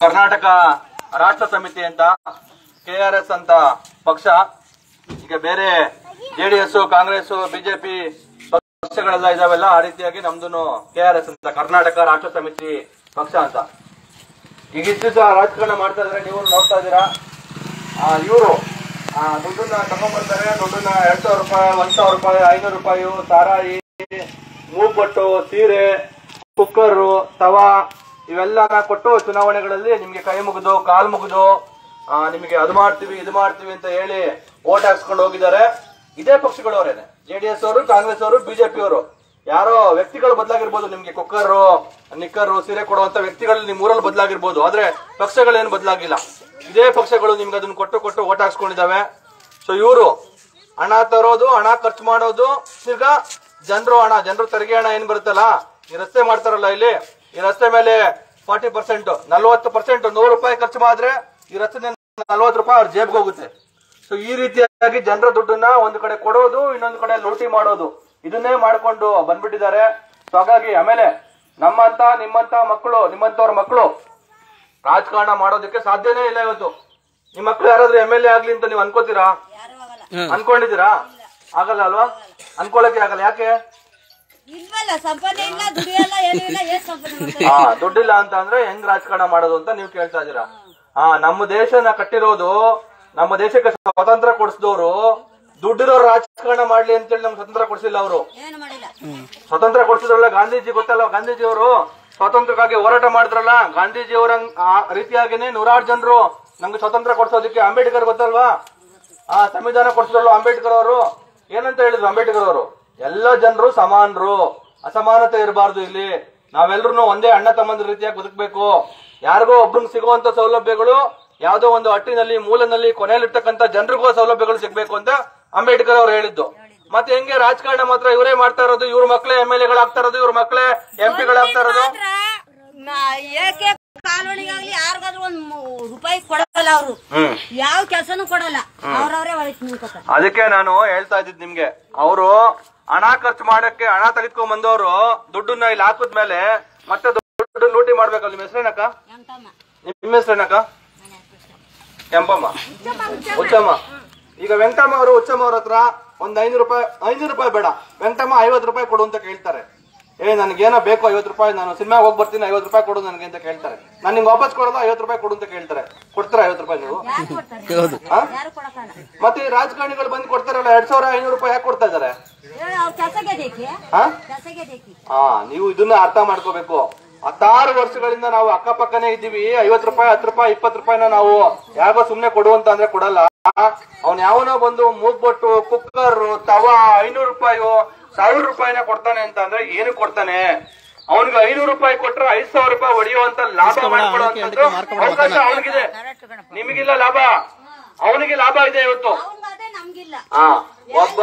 ಕರ್ನಾಟಕ ರಾಷ್ಟ್ರ ಸಮಿತಿ ಅಂತ ಕೆ ಆರ್ ಎಸ್ ಅಂತ ಪಕ್ಷ ಈಗ ಬೇರೆ ಜೆಡಿಎಸ್ ಕಾಂಗ್ರೆಸ್ ಬಿಜೆಪಿ ಪಕ್ಷಗಳೆಲ್ಲ ಇದಾವೆಲ್ಲ ಆ ರೀತಿಯಾಗಿ ನಮ್ದು ಕೆ ಆರ್ ಎಸ್ ಅಂತ ಕರ್ನಾಟಕ ರಾಷ್ಟ್ರ ಸಮಿತಿ ಪಕ್ಷ ಅಂತ ಈಗ ಇಷ್ಟು ದಿವಸ ರಾಜಕಾರಣ ಮಾಡ್ತಾ ಇದ್ರೆ ನೀವು ನೋಡ್ತಾ ಇದ್ದೀರಾ ಇವರು ದುಡ್ಡನ್ನ ತಗೊಂಡ್ಬರ್ತಾರೆ ದುಡ್ಡನ್ನ ಎರಡ್ ಸಾವಿರ ರೂಪಾಯಿ ಒಂದ್ ಸಾವಿರ ರೂಪಾಯಿ ಐನೂರು ರೂಪಾಯಿ ಸಾರಾಯಿ ಮೂಗ್ಬಟ್ಟು ಸೀರೆ ಕುಕ್ಕರು ತವಾ ಇವೆಲ್ಲ ಕೊಟ್ಟು ಚುನಾವಣೆಗಳಲ್ಲಿ ನಿಮ್ಗೆ ಕೈ ಮುಗಿದು ಕಾಲ್ ಮುಗಿದು ಆ, ನಿಮಗೆ ಅದು ಮಾಡ್ತೀವಿ ಇದು ಮಾಡ್ತೀವಿ ಅಂತ ಹೇಳಿ ಓಟ್ ಹಾಕ್ಸ್ಕೊಂಡು ಹೋಗಿದ್ದಾರೆ ಇದೇ ಪಕ್ಷಗಳವರೇನೆ ಜೆಡಿಎಸ್ ಅವರು ಕಾಂಗ್ರೆಸ್ ಅವರು ಬಿಜೆಪಿ ಅವರು ಯಾರೋ ವ್ಯಕ್ತಿಗಳು ಬದಲಾಗಿರ್ಬೋದು ನಿಮ್ಗೆ ಕುಕ್ಕರು ನಿಕ್ಕರು ಸೀರೆ ಕೊಡುವಂತ ವ್ಯಕ್ತಿಗಳು ನಿಮ್ ಊರಲ್ಲಿ ಬದಲಾಗಿರ್ಬೋದು ಆದ್ರೆ ಪಕ್ಷಗಳೇನು ಬದಲಾಗಿಲ್ಲ ಇದೇ ಪಕ್ಷಗಳು ನಿಮ್ಗೆ ಅದನ್ನ ಕೊಟ್ಟು ಕೊಟ್ಟು ಓಟ್ ಹಾಕ್ಸ್ಕೊಂಡಿದಾವೆ ಸೊ ಇವರು ಹಣ ತರೋದು ಹಣ ಖರ್ಚು ಮಾಡೋದು ತಿರ್ಗಾ ಜನರು ಹಣ ಜನರು ತೆರಿಗೆ ಹಣ ಏನ್ ಬರುತ್ತಲ್ಲ ಈ ರಸ್ತೆ ಮಾಡ್ತಾರಲ್ಲ ಇಲ್ಲಿ ಈ ರಸ್ತೆ ಮೇಲೆ ಫಾರ್ಟಿ ಪರ್ಸೆಂಟ್ ನಲ್ವತ್ತು ಪರ್ಸೆಂಟ್ ನೂರು ರೂಪಾಯಿ ಖರ್ಚು ಮಾಡಿದ್ರೆ ಈ ರಸ್ತೆ ನಲ್ವತ್ತು ರೂಪಾಯಿ ಅವ್ರ ಜೇಬ್ಗೆ ಹೋಗುತ್ತೆ ಸೊ ಈ ರೀತಿಯಾಗಿ ಜನರ ದುಡ್ಡನ್ನ ಒಂದು ಕಡೆ ಕೊಡೋದು ಇನ್ನೊಂದು ಕಡೆ ಲೂಟಿ ಮಾಡೋದು ಇದನ್ನೇ ಮಾಡ್ಕೊಂಡು ಬಂದ್ಬಿಟ್ಟಿದ್ದಾರೆ ಸೊ ಹಾಗಾಗಿ ಆಮೇಲೆ ನಮ್ಮಂತ ನಿಮ್ಮಂತ ಮಕ್ಕಳು ನಿಮ್ಮಂತವ್ರ ಮಕ್ಕಳು ರಾಜಕಾರಣ ಮಾಡೋದಕ್ಕೆ ಸಾಧ್ಯನೇ ಇಲ್ಲ ಇವತ್ತು ನಿಮ್ ಮಕ್ಳು ಯಾರಾದ್ರೂ ಎಮ್ ಎಲ್ ಎ ಆಗ್ಲಿ ಅಂತ ನೀವು ಅನ್ಕೋತೀರಾ ಅನ್ಕೊಂಡಿದ್ದೀರಾ ಆಗಲ್ಲ ಅಲ್ವಾ ಅನ್ಕೊಳಕ್ಕೆ ಆಗಲ್ಲ ಯಾಕೆ ಇಲ್ವಲ್ಲ ಸಂಪಾದನೆ ಇಲ್ಲ ದುಡಿಯಲ್ಲ ಏನೂ ಇಲ್ಲ ಏನ್ ಸಂಪಾದನೆ ಮಾಡ್ತಾರೆ? ಹಾ ದುಡ್ಡಿಲ್ಲ ಅಂತ ಅಂದ್ರೆ ಹೆಂಗ್ ರಾಜಕಾರಣ ಮಾಡೋದು ಅಂತ ನೀವು ಕೇಳ್ತಾ ಇದೀರಾ ಹಾ ನಮ್ಮ ದೇಶನ ಕಟ್ಟಿರೋದು ನಮ್ಮ ದೇಶಕ್ಕೆ ಸ್ವಾತಂತ್ರ್ಯ ಕೊಡಿಸಿದವರು ದುಡ್ಡಿರೋರು ರಾಜಕಾರಣ ಮಾಡ್ಲಿ ಅಂತೇಳಿ ನಮ್ಗೆ ಸ್ವತಂತ್ರ ಕೊಡಿಸಿಲ್ಲ ಅವರು ಏನು ಮಾಡಿಲ್ಲ ಸ್ವಾತಂತ್ರ್ಯ ಕೊಡಿಸಿದ್ರಲ್ಲ ಗಾಂಧೀಜಿ ಗೊತ್ತಲ್ಲ ಗಾಂಧೀಜಿ ಅವರು ಸ್ವಾತಂತ್ರ್ಯಕ್ಕಾಗಿ ಹೋರಾಟ ಮಾಡಿದ್ರಲ್ಲ ಗಾಂಧೀಜಿ ಅವರ ಆ ರೀತಿಯಾಗಿನೇ ನೂರಾರು ಜನರು ನಮ್ಗೆ ಸ್ವಾತಂತ್ರ್ಯ ಕೊಡಿಸೋದಕ್ಕೆ ಅಂಬೇಡ್ಕರ್ ಗೊತ್ತಲ್ವಾ ಆ ಸಂವಿಧಾನ ಕೊಡಿಸಿದ್ರಲ್ಲ ಅಂಬೇಡ್ಕರ್ ಅವರು ಏನಂತ ಹೇಳಿದ್ರು ಅಂಬೇಡ್ಕರ್ ಅವರು ಎಲ್ಲ ಜನರು ಸಮಾನರು ಅಸಮಾನತೆ ಇರಬಾರ್ದು ಇಲ್ಲಿ ನಾವೆಲ್ಲರೂ ಒಂದೇ ಅಣ್ಣ ತಮ್ಮಂದ್ರ ರೀತಿಯಾಗಿ ಬದುಕಬೇಕು ಯಾರಿಗೋ ಒಬ್ರಿಗೆ ಸಿಗುವಂತ ಸೌಲಭ್ಯಗಳು ಯಾವ್ದೋ ಒಂದು ಹಟ್ಟಿನಲ್ಲಿ ಮೂಲೆನಲ್ಲಿ ಕೊನೆಯಲ್ಲಿರ್ತಕ್ಕಂಥ ಜನರಿಗೂ ಸೌಲಭ್ಯಗಳು ಸಿಗ್ಬೇಕು ಅಂತ ಅಂಬೇಡ್ಕರ್ ಅವರು ಹೇಳಿದ್ದು ಮತ್ತೆ ಹೆಂಗೆ ರಾಜಕಾರಣ ಮಾತ್ರ ಇವರೇ ಮಾಡ್ತಾ ಇರೋದು ಇವ್ರ ಮಕ್ಕಳೇ ಎಂ ಎಲ್ ಎಗಳಾಗ್ತಾ ಇರೋದು ಇವ್ರ ಮಕ್ಕಳೇ ಎಂ ಪಿಗಳಾಗ್ತಾ ಇರೋದು ಮಾತ್ರ ನಾ- ಏಕೆ ಕಾಲೋನಿಗಾಗ್ಲಿ ಯಾರಿಗಾದ್ರೂ ಒಂದ್ ಮೂ- ರೂಪಾಯಿ ಕೊಡಲ್ಲ ಅವರು ಹ್ಮ್ ಯಾವ ಕೆಲ್ಸನೂ ಕೊಡಲ್ಲ ಅವ್ರವ್ರೇ ಒಳಗೆ ನಿಂತ್ಕೊತಾರೆ ಅದಕ್ಕೆ ನಾನು ಹೇಳ್ತಾ ಇದ್ದಿದ್ ನಿಮ್ಗೆ ಅವರು ಹಣ ಖರ್ಚು ಮಾಡಕ್ಕೆ ಹಣ ತೆಗೆದ್ಕೊಂಡ್ ಬಂದವರು ದುಡ್ಡನ್ನ ಇಲ್ಲಿ ಹಾಕಿದ್ಮೇಲೆ ಮತ್ತೆ ದುಡ್ಡು ಲೂಟಿ ಮಾಡ್ಬೇಕಲ್ಲ ನಿಮ್ಮ ಹೆಸರೇನಕ್ಕ ಎಂಟಮ್ಮ ನಿಮ್ಮ ಹೆಸರೇನಕ್ಕ ಕೆಂಪಮ್ಮ ಉಚ್ಚಮ್ಮ ಈಗ ವೆಂಕಟಮ್ಮ ಅವರು ಉಚ್ಚಮ್ಮ ಅವ್ರ ಹತ್ರ ಒಂದ್ ಐನೂರು ರೂಪಾಯಿ ಐನೂರು ರೂಪಾಯಿ ಬೇಡ ವೆಂಕಟಮ್ಮ ಐವತ್ತು ರೂಪಾಯಿ ಕೊಡು ಅಂತ ಕೇಳ್ತಾರೆ ಏ ನನಗೇನೋ ಬೇಕು ಐವತ್ತು ರೂಪಾಯಿ ನಾನು ಸಿನಿಮಾ ಹೋಗಿ ಬರ್ತೀನಿ ಐವತ್ತು ರೂಪಾಯಿ ಕೊಡು ನನಗೆ ಅಂತ ಕೇಳ್ತಾರೆ ನಾನು ನಿಮ್ಗೆ ವಾಪಸ್ ಕೊಡೋದು ಐವತ್ತು ರೂಪಾಯಿ ಕೊಡು ಅಂತ ಕೇಳ್ತಾರೆ ಕೊಡ್ತೀರಾ ಐವತ್ತು ರೂಪಾಯಿ ನೀವು ಯಾರು ಕೊಡ್ತಾರೆ ಹಾ? ಯಾರು ಕೊಡಕ್ಕಲ್ಲ ಮತ್ತೆ ಈ ರಾಜಕಾರಣಿಗಳು ಬಂದು ಕೊಡ್ತಾರಲ್ಲ ಎರಡ್ ಸಾವಿರ ಐನೂರು ರೂಪಾಯಿ ಯಾಕೆ ಕೊಡ್ತಾ ಇದಾರೆ ಹೇಳಿ ಅವ್ರ ಕೆಲ್ಸಕ್ಕೆ ದೇಕಿ ಹಾ ಕೆಲ್ಸಕ್ಕೆ ದೇಕಿ ಹಾ ನೀವು ಇದನ್ನ ಅರ್ಥ ಮಾಡ್ಕೋಬೇಕು ಹತ್ತಾರು ವರ್ಷಗಳಿಂದ ನಾವು ಅಕ್ಕಪಕ್ಕನೇ ಇದ್ದೀವಿ ಐವತ್ ರೂಪಾಯಿ ಹತ್ತು ರೂಪಾಯಿ ಇಪ್ಪತ್ತು ರೂಪಾಯಿನ ನಾವು ಯಾಗೋ ಸುಮ್ನೆ ಕೊಡುವಂತ ಅಂದ್ರೆ ಕೊಡಲ್ಲ ಅವ್ನ್ ಯಾವನೋ ಬಂದು ಮೂಗ್ಬೊಟ್ಟು ಕುಕ್ಕರ್ ತವಾ ಐನೂರು ರೂಪಾಯಿ ಸಾವಿರ ರೂಪಾಯಿನ ಕೊಡ್ತಾನೆ ಅಂತ ಅಂದ್ರೆ ಏನು ಕೊಡ್ತಾನೆ ಅವನಿಗೆ ಐನೂರು ರೂಪಾಯಿ ಕೊಟ್ರೆ ಐದ್ ಸಾವಿರ ರೂಪಾಯಿ ಹೊಡೆಯುವಂತ ಲಾಭ ಮಾಡ್ಕೊಳ್ಳುವಂತದ್ದು ಅವಕಾಶ ಅವನಿಗಿದೆ ಕರೆಕ್ಟ್ ಕಣಪ್ಪ ನಿಮಗಿಲ್ಲ ಲಾಭ ಅವನಿಗೆ ಲಾಭ ಇದೆ ಇವತ್ತು ಅವ್ನ್ಗ್ ಅದೇ ನಮ್ಗಿಲ್ಲ ಹಾ ಒಬ್ಬ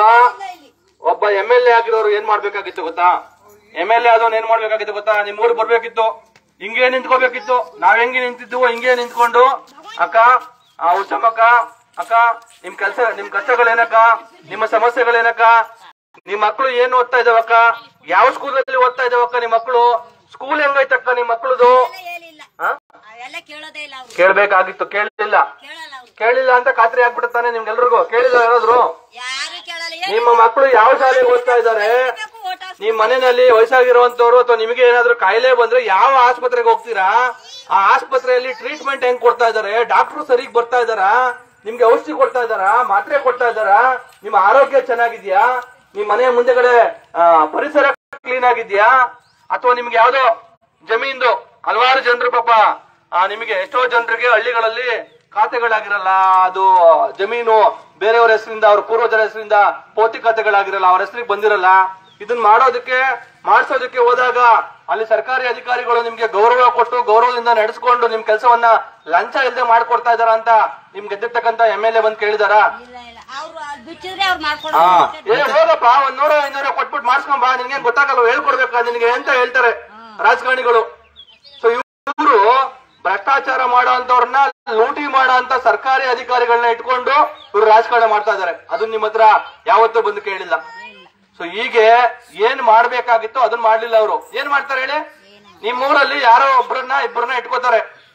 ಒಬ್ಬ ಎಂ ಎಲ್ ಎ ಆಗಿರೋರು ಏನ್ ಮಾಡ್ಬೇಕಾಗಿತ್ತು ಗೊತ್ತಾ ಎಂ ಎಲ್ ಎ ಆದವನ್ ಏನ್ ಮಾಡ್ಬೇಕಾಗಿತ್ತು ಗೊತ್ತಾ ನಿಮ್ ಊರ್ ಬರ್ಬೇಕಿತ್ತು ಹಿಂಗೆ ನಿಂತ್ಕೋಬೇಕಿತ್ತು ನಾವ್ ಹೆಂಗೆ ನಿಂತಿದ್ವು ಹಿಂಗೆ ನಿಂತ್ಕೊಂಡು ಅಕ್ಕ ಆ ಉಚ್ಚಮ್ಮಕ್ಕ ಅಕ್ಕ ನಿಮ್ ಕೆಲ್ಸ ನಿಮ್ ಕಷ್ಟಗಳೇನಕ್ಕ ನಿಮ್ಮ ಸಮಸ್ಯೆಗಳೇನಕ್ಕ ನಿಮ್ ಮಕ್ಳು ಏನ್ ಓದ್ತಾ ಇದಾವಕ್ಕ ಯಾವ ಸ್ಕೂಲಲ್ಲಿ ಓದ್ತಾ ಇದಾವಕ್ಕ ನಿಮ್ ಮಕ್ಳು ಸ್ಕೂಲ್ ಹೆಂಗೈತಕ್ಕ ನಿಮ್ ಮಕ್ಳದು ಹೇಳಿಲ್ಲ ಹಾ ಅವೆಲ್ಲ ಕೇಳೋದೇ ಇಲ್ಲ ಅವ್ರು ಕೇಳ್ಬೇಕಾಗಿತ್ತು ಕೇಳಲಿಲ್ಲ ಕೇಳಲ್ಲ ಅವ್ರು ಕೇಳಿಲ್ಲ ಅಂತ ಖಾತ್ರಿ ಆಗ್ಬಿಡುತ್ತಾನೆ ನಿಮ್ಗೆಲ್ರಿಗೂ ಕೇಳಿಲ್ಲ ಯಾರಾದ್ರು ಯಾರು ಕೇಳಲ್ಲ ಏನ್ ನಿಮ್ಮ ಮಕ್ಕಳು ಯಾವ ಶಾಲೆಗೆ ಓದ್ತಾ ಇದ್ದಾರೆ ಬೇಕು ಓಟ್ ಹಾಕ್ಸ್- ನಿಮ್ ಮನೆಯಲ್ಲಿ ವಯಸ್ಸಾಗಿರುವಂತವ್ರು ಅಥವಾ ನಿಮಗೆ ಏನಾದ್ರು ಕಾಯಿಲೆ ಬಂದ್ರೆ ಯಾವ ಆಸ್ಪತ್ರೆಗೆ ಹೋಗ್ತೀರಾ ಆ ಆಸ್ಪತ್ರೆಯಲ್ಲಿ ಟ್ರೀಟ್ಮೆಂಟ್ ಹೆಂಗ್ ಕೊಡ್ತಾ ಇದಾರೆ ಡಾಕ್ಟರ್ ಸರಿಗ್ ಬರ್ತಾ ಇದಾರಾ ನಿಮ್ಗೆ ಔಷಧಿ ಕೊಡ್ತಾ ಇದಾರಾ ಮಾತ್ರೆ ಕೊಡ್ತಾ ಇದಾರಾ ನಿಮ್ಮ ಆರೋಗ್ಯ ಚೆನ್ನಾಗಿದ್ಯಾ ನಿಮ್ ಮನೆಯ ಮುಂದೆಗಡೆ ಆ, ಪರಿಸರ ಕ್ಲೀನ್ ಆಗಿದ್ಯಾ ಅಥವಾ ನಿಮ್ಗೆ ಯಾವ್ದೋ ಜಮೀನ್ದು ಹಲವಾರು ಜನರು ಪಾಪ ಆ, ನಿಮಗೆ ಎಷ್ಟೋ ಜನರಿಗೆ ಹಳ್ಳಿಗಳಲ್ಲಿ ಖಾತೆಗಳಾಗಿರಲ್ಲ ಅದು ಜಮೀನು ಬೇರೆಯವ್ರ ಹೆಸರಿಂದ ಅವ್ರ ಪೂರ್ವಜರ ಹೆಸರಿಂದ ಪೋತಿ ಖಾತೆಗಳಾಗಿರಲ್ಲ ಅವ್ರ ಹೆಸರಿಗೆ ಬಂದಿರಲ್ಲ ಇದನ್ನ ಮಾಡೋದಕ್ಕೆ ಮಾಡಿಸೋದಕ್ಕೆ ಹೋದಾಗ ಅಲ್ಲಿ ಸರ್ಕಾರಿ ಅಧಿಕಾರಿಗಳು ನಿಮ್ಗೆ ಗೌರವ ಕೊಟ್ಟು ಗೌರವದಿಂದ ನಡೆಸ್ಕೊಂಡು ನಿಮ್ ಕೆಲಸವನ್ನ ಲಂಚ ಇಲ್ಲದೆ ಮಾಡ್ಕೊಡ್ತಾ ಇದಾರ ಅಂತ ನಿಮ್ಗೆ ಗೆದ್ದಿರ್ತಕ್ಕಂತ ಎಂ ಎಲ್ ಎ ಬಂದ್ ಕೇಳಿದಾರ ಇಲ್ಲ ಇಲ್ಲ ಅವ್ರು ಅದ್ ಬಿಚ್ಚಿದ್ರೆ ಅವ್ರು ಮಾಡ್ಕೊಡೋ ಹಾ ಏ ಹೋಗಪ್ಪ ಒಂದ್ ನೂರ ಐನೂರ ಕೊಟ್ಬಿಟ್ಟು ಮಾಡ್ಸ್ಕೊಂಡ್ ಬಾ ನಿನ್ಗೆ ಗೊತ್ತಾಗಲ್ಲ ಹೇಳ್ಕೊಡ್ಬೇಕಾ ನಿನ್ಗೆ ಅಂತ ಹೇಳ್ತಾರೆ ರಾಜಕಾರಣಿಗಳು ಸೊ ಇವರು ಭ್ರಷ್ಟಾಚಾರ ಮಾಡೋಂತವ್ರನ್ನ ಲೂಟಿ ಮಾಡೋ ಅಂತ ಸರ್ಕಾರಿ ಅಧಿಕಾರಿಗಳನ್ನ ಇಟ್ಕೊಂಡು ಇವ್ರು ರಾಜಕಾರಣ ಮಾಡ್ತಾ ಇದಾರೆ ಅದನ್ನ ನಿಮ್ಮ ಹತ್ರ ಯಾವತ್ತೂ ಬಂದು ಕೇಳಿಲ್ಲ ಸೊ ಹೀಗೆ ಏನ್ ಮಾಡ್ಬೇಕಾಗಿತ್ತು ಅದನ್ನ ಮಾಡ್ಲಿಲ್ಲ ಅವರು ಏನ್ ಮಾಡ್ತಾರೆ ಹೇಳಿ ನಿಮ್ ಊರಲ್ಲಿ ಯಾರೋ ಒಬ್ರನ್ನ ಇಬ್ಬರನ್ನ ಇಟ್ಕೋತಾರೆ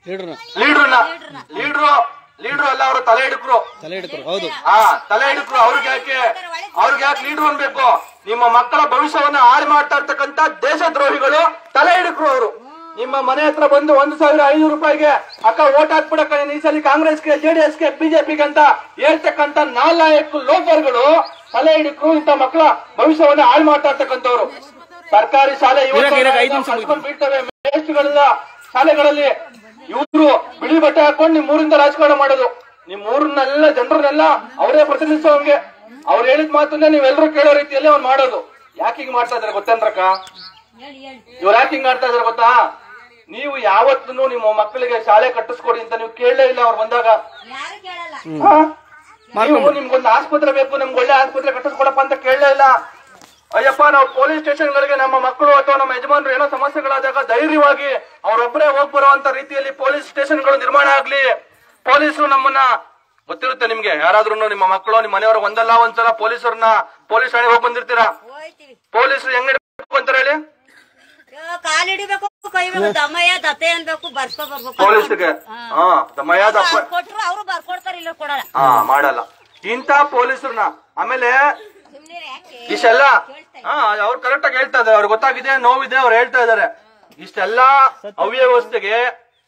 ಲೀಡ್ರನ್ನ ಲೀಡ್ರನ್ನ ಲೀಡ್ರು ಲೀಡ್ರು ಅಲ್ಲ ಅವರು ತಲೆ ಹಿಡುಕ್ರು ತಲೆ ಹಿಡ್ಕರು ಹೌದು ಹಾ ತಲೆ ಹಿಡುಕ್ರು ಅವ್ರಿಗೆ ಯಾಕೆ ಅವ್ರಿಗೆ ಯಾಕೆ ಲೀಡ್ರು ಅನ್ಬೇಕು ನಿಮ್ಮ ಮಕ್ಕಳ ಭವಿಷ್ಯವನ್ನ ಹಾಳು ಮಾಡ್ತಾ ಇರ್ತಕ್ಕಂತ ದೇಶದ್ರೋಹಿಗಳು ತಲೆ ಹಿಡುಕ್ರು ಅವರು ನಿಮ್ಮ ಮನೆ ಹತ್ರ ಬಂದು ಒಂದು ಸಾವಿರ ಐನೂರು ರೂಪಾಯಿಗೆ ಅಕ್ಕ ಓಟ್ ಹಾಕ್ಬಿಡಕ್ಕ ನೀನ್ ಈ ಸಲ ಕಾಂಗ್ರೆಸ್ಗೆ ಜೆಡಿಎಸ್ಗೆ ಬಿಜೆಪಿಗೆ ಅಂತ ಹೇಳ್ತಕ್ಕಂತ ನಾಲ್ಕು ಲೋಫರ್ಗಳು ತಲೆ ಹಿಡುಕ್ರು ಇಂತ ಮಕ್ಕಳ ಭವಿಷ್ಯವನ್ನ ಹಾಳು ಮಾಡ್ತಾ ಇರ್ತಕ್ಕಂಥವ್ರು ಸರ್ಕಾರಿ ಶಾಲೆ ಇರಾಕ್, ಇರಾಕ್, ಐದು ನಿಮಿಷ ಇವತ್ತು ಬೀಳ್ತವೆ ಮೇಷ್ಟ್ರುಗಳೆಲ್ಲ ಶಾಲೆಗಳಲ್ಲಿ ಇವರು ಬಿಳಿ ಬಟ್ಟೆ ಹಾಕೊಂಡು ನಿಮ್ ಊರಿಂದ ರಾಜಕಾರಣ ಮಾಡೋದು ನಿಮ್ ಊರನ್ನೆಲ್ಲ ಜನರನ್ನೆಲ್ಲ ಅವರೇ ಪ್ರತಿನಿಧಿಸೋಂಗೆ ಅವ್ರು ಹೇಳಿದ ಮಾತನ್ನ ನೀವೆಲ್ಲರೂ ಕೇಳೋ ರೀತಿಯಲ್ಲಿ ಅವ್ರು ಮಾಡೋದು ಯಾಕೆ ಹಿಂಗ್ ಮಾಡ್ತಾ ಇದಾರೆ ಗೊತ್ತೇನ್ರಕ್ಕ ಹೇಳಿ ಹೇಳಿ ಇವ್ರು ಯಾಕೆ ಹಿಂಗ್ ಮಾಡ್ತಾ ಇದಾರೆ ಗೊತ್ತಾ ನೀವು ಯಾವತ್ತೂ ನಿಮ್ಮ ಮಕ್ಕಳಿಗೆ ಶಾಲೆ ಕಟ್ಟಿಸ್ಕೊಡಿ ಅಂತ ನೀವು ಕೇಳಲೇ ಇಲ್ಲ ಅವ್ರು ಬಂದಾಗ ಯಾರು ಕೇಳಲ್ಲ ಹಾ? ನೀವು ನಿಮ್ಗೊಂದು ಆಸ್ಪತ್ರೆ ಬೇಕು ನಮ್ಗೆ ಒಳ್ಳೆ ಆಸ್ಪತ್ರೆ ಕಟ್ಟಿಸ್ಕೊಡಪ್ಪ ಅಂತ ಕೇಳಲೇ ಇಲ್ಲ ಅಯ್ಯಪ್ಪ ನಾವು ಪೊಲೀಸ್ ಸ್ಟೇಷನ್ಗಳಿಗೆ ನಮ್ಮ ಮಕ್ಕಳು ಅಥವಾ ನಮ್ಮ ಯಜಮಾನರು ಏನೋ ಸಮಸ್ಯೆಗಳಾದಾಗ ಧೈರ್ಯವಾಗಿ ಅವರೊಬ್ಬರೇ ಹೋಗ್ ಬರುವಂತ ರೀತಿಯಲ್ಲಿ ಪೊಲೀಸ್ ಸ್ಟೇಷನ್ಗಳು ನಿರ್ಮಾಣ ಆಗ್ಲಿ ಪೊಲೀಸರು ನಮ್ಮನ್ನ ಗೊತ್ತಿರುತ್ತೆ ನಿಮ್ಗೆ ಯಾರಾದ್ರೂ ನಿಮ್ಮ ಮಕ್ಕಳು ನಿಮ್ಮ ಮನೆಯವ್ರ ಒಂದಲ್ಲ ಒಂದ್ಸಲ ಪೊಲೀಸರನ್ನ ಪೊಲೀಸ್ ಠಾಣೆಗೆ ಹೋಗಿ ಬಂದಿರ್ತೀರಾ ಹೋಯ್ತೀವಿ ಪೊಲೀಸರು ಹೆಂಗ್ ಹಿಡ್ಬೇಕು ಅಂತಾರೆ ಹೇಳಿ ಅಯ್ಯೋ, ಕಾಲ್ ಹಿಡಿಬೇಕು ಕೈಬೇಕು ದಮ್ಮಯ್ಯ ದತ್ತೆ ಅನ್ಬೇಕು ಬರ್ಸ್ಕೊ ಬರ್ಬೇಕು ಪೊಲೀಸ್ಗೆ ಹಾ ದಮ್ಮಯ್ಯ ದಪ್ಪ ಅವ್ರು ಕೊಟ್ರು ಅವರು ಬರ್ಕೊಡ್ತಾರೆ ಇಲ್ಲ ಕೊಡಲ್ಲ ಹಾ ಮಾಡಲ್ಲ ಇಂತ ಪೊಲೀಸರನ್ನ ಆಮೇಲೆ ಸುಮ್ನೆ ಯಾಕೆ ಇಷ್ಟೆಲ್ಲ ಹಾ ಅವ್ರು ಕರೆಕ್ಟ್ ಆಗಿ ಹೇಳ್ತಾ ಇದಾರೆ ಅವ್ರಿಗೆ ಗೊತ್ತಾಗಿದೆ ನೋವಿದೆ ಅವ್ರು ಹೇಳ್ತಾ ಇದಾರೆ ಇಷ್ಟೆಲ್ಲ ಅವ್ಯವಸ್ಥೆಗೆ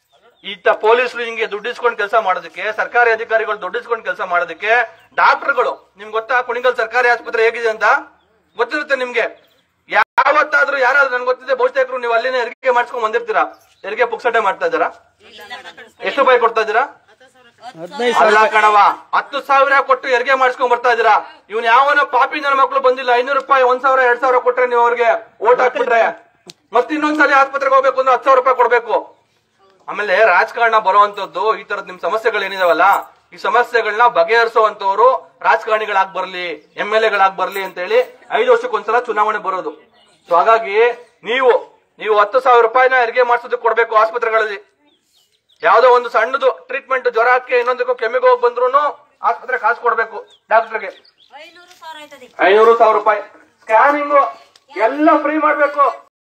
ಈತ ಪೊಲೀಸರು ಹಿಂಗೆ ದುಡ್ಡಿಸ್ಕೊಂಡು ಕೆಲಸ ಮಾಡೋದಕ್ಕೆ ಸರ್ಕಾರಿ ಅಧಿಕಾರಿಗಳು ದುಡ್ಡಿಸ್ಕೊಂಡು ಕೆಲಸ ಮಾಡೋದಕ್ಕೆ ಡಾಕ್ಟರ್ಗಳು ನಿಮ್ಗೆ ಗೊತ್ತಾ ಕುಣಿಗಲ್ ಸರ್ಕಾರಿ ಆಸ್ಪತ್ರೆ ಹೇಗಿದೆ ಅಂತ ಗೊತ್ತಿರುತ್ತೆ ನಿಮ್ಗೆ ಯಾವತ್ತಾದ್ರೂ ಯಾರಾದ್ರೂ ನನ್ಗೆ ಗೊತ್ತಿದೆ ಬಹುತೇಕರು ನೀವು ಅಲ್ಲಿನೇ ಹೆರಿಗೆ ಮಾಡಿಸ್ಕೊಂಡ್ ಬಂದಿರ್ತೀರಾ ಹೆರಿಗೆ ಪುಕ್ಸಟೆ ಮಾಡ್ತಾ ಇದ್ದೀರಾ ಎಷ್ಟು ರೂಪಾಯಿ ಕೊಡ್ತಾ ಇದ್ದೀರಾ ಹದಿನೈದು ಅಲ್ಲ ಕಣವ ಹತ್ತು ಸಾವಿರ ಕೊಟ್ಟು ಹೆರಿಗೆ ಮಾಡಿಸ್ಕೊಂಡ್ ಬರ್ತಾ ಇದೀರಾ ಇವ್ನ ಯಾವನ ಪಾಪಿ ನನ್ನ ಮಕ್ಳು ಬಂದಿಲ್ಲ ಐನೂರು ರೂಪಾಯಿ ಒಂದ್ ಸಾವಿರ ಎರಡ್ ಸಾವಿರ ಕೊಟ್ರೆ ನೀವು ಅವ್ರಿಗೆ ಓಟ್ ಹಾಕ್ಬಿಟ್ರೆ ಮತ್ತೆ ಇನ್ನೊಂದ್ಸಲಿ ಆಸ್ಪತ್ರೆಗೆ ಹೋಗ್ಬೇಕು ಅಂದ್ರೆ ಹತ್ತು ಸಾವಿರ ರೂಪಾಯಿ ಕೊಡ್ಬೇಕು ಆಮೇಲೆ ರಾಜಕಾರಣ ಬರುವಂತದ್ದು ಈ ತರದ್ ನಿಮ್ ಸಮಸ್ಯೆಗಳು ಏನಿದಾವಲ್ಲ ಈ ಸಮಸ್ಯೆಗಳನ್ನ ಬಗೆಹರಿಸುವಂತವ್ರು ರಾಜಕಾರಣಿಗಳಾಗ್ ಬರ್ಲಿ ಎಂ ಎಲ್ ಎಗಳಾಗ್ ಬರ್ಲಿ ಅಂತ ಹೇಳಿ ಐದು ವರ್ಷಕ್ಕೊಂದ್ಸಲ ಚುನಾವಣೆ ಬರೋದು ಸೊ ಹಾಗಾಗಿ ನೀವು ನೀವು ಹತ್ತು ಸಾವಿರ ರೂಪಾಯಿನ ಹೆರಿಗೆ ಮಾಡಿಸೋದಕ್ಕೆ ಕೊಡ್ಬೇಕು ಆಸ್ಪತ್ರೆಗಳಲ್ಲಿ ಯಾವ್ದೋ ಒಂದು ಸಣ್ಣದು ಟ್ರೀಟ್ಮೆಂಟ್ ಜ್ವರಕ್ಕೆ ಇನ್ನೊಂದಕ್ಕೂ ಕೆಮ್ಮಿಗೆ ಹೋಗಿ ಬಂದ್ರು ಆಸ್ಪತ್ರೆ ಕಾಸು ಕೊಡ್ಬೇಕು ಡಾಕ್ಟರ್ಗೆ ಐನೂರು ಸಾವಿರ ಆಯ್ತದೆ ಐನೂರು ಸಾವಿರ ರೂಪಾಯಿ ಸ್ಕ್ಯಾನಿಂಗ್ ಎಲ್ಲ ಫ್ರೀ ಮಾಡ್ಬೇಕು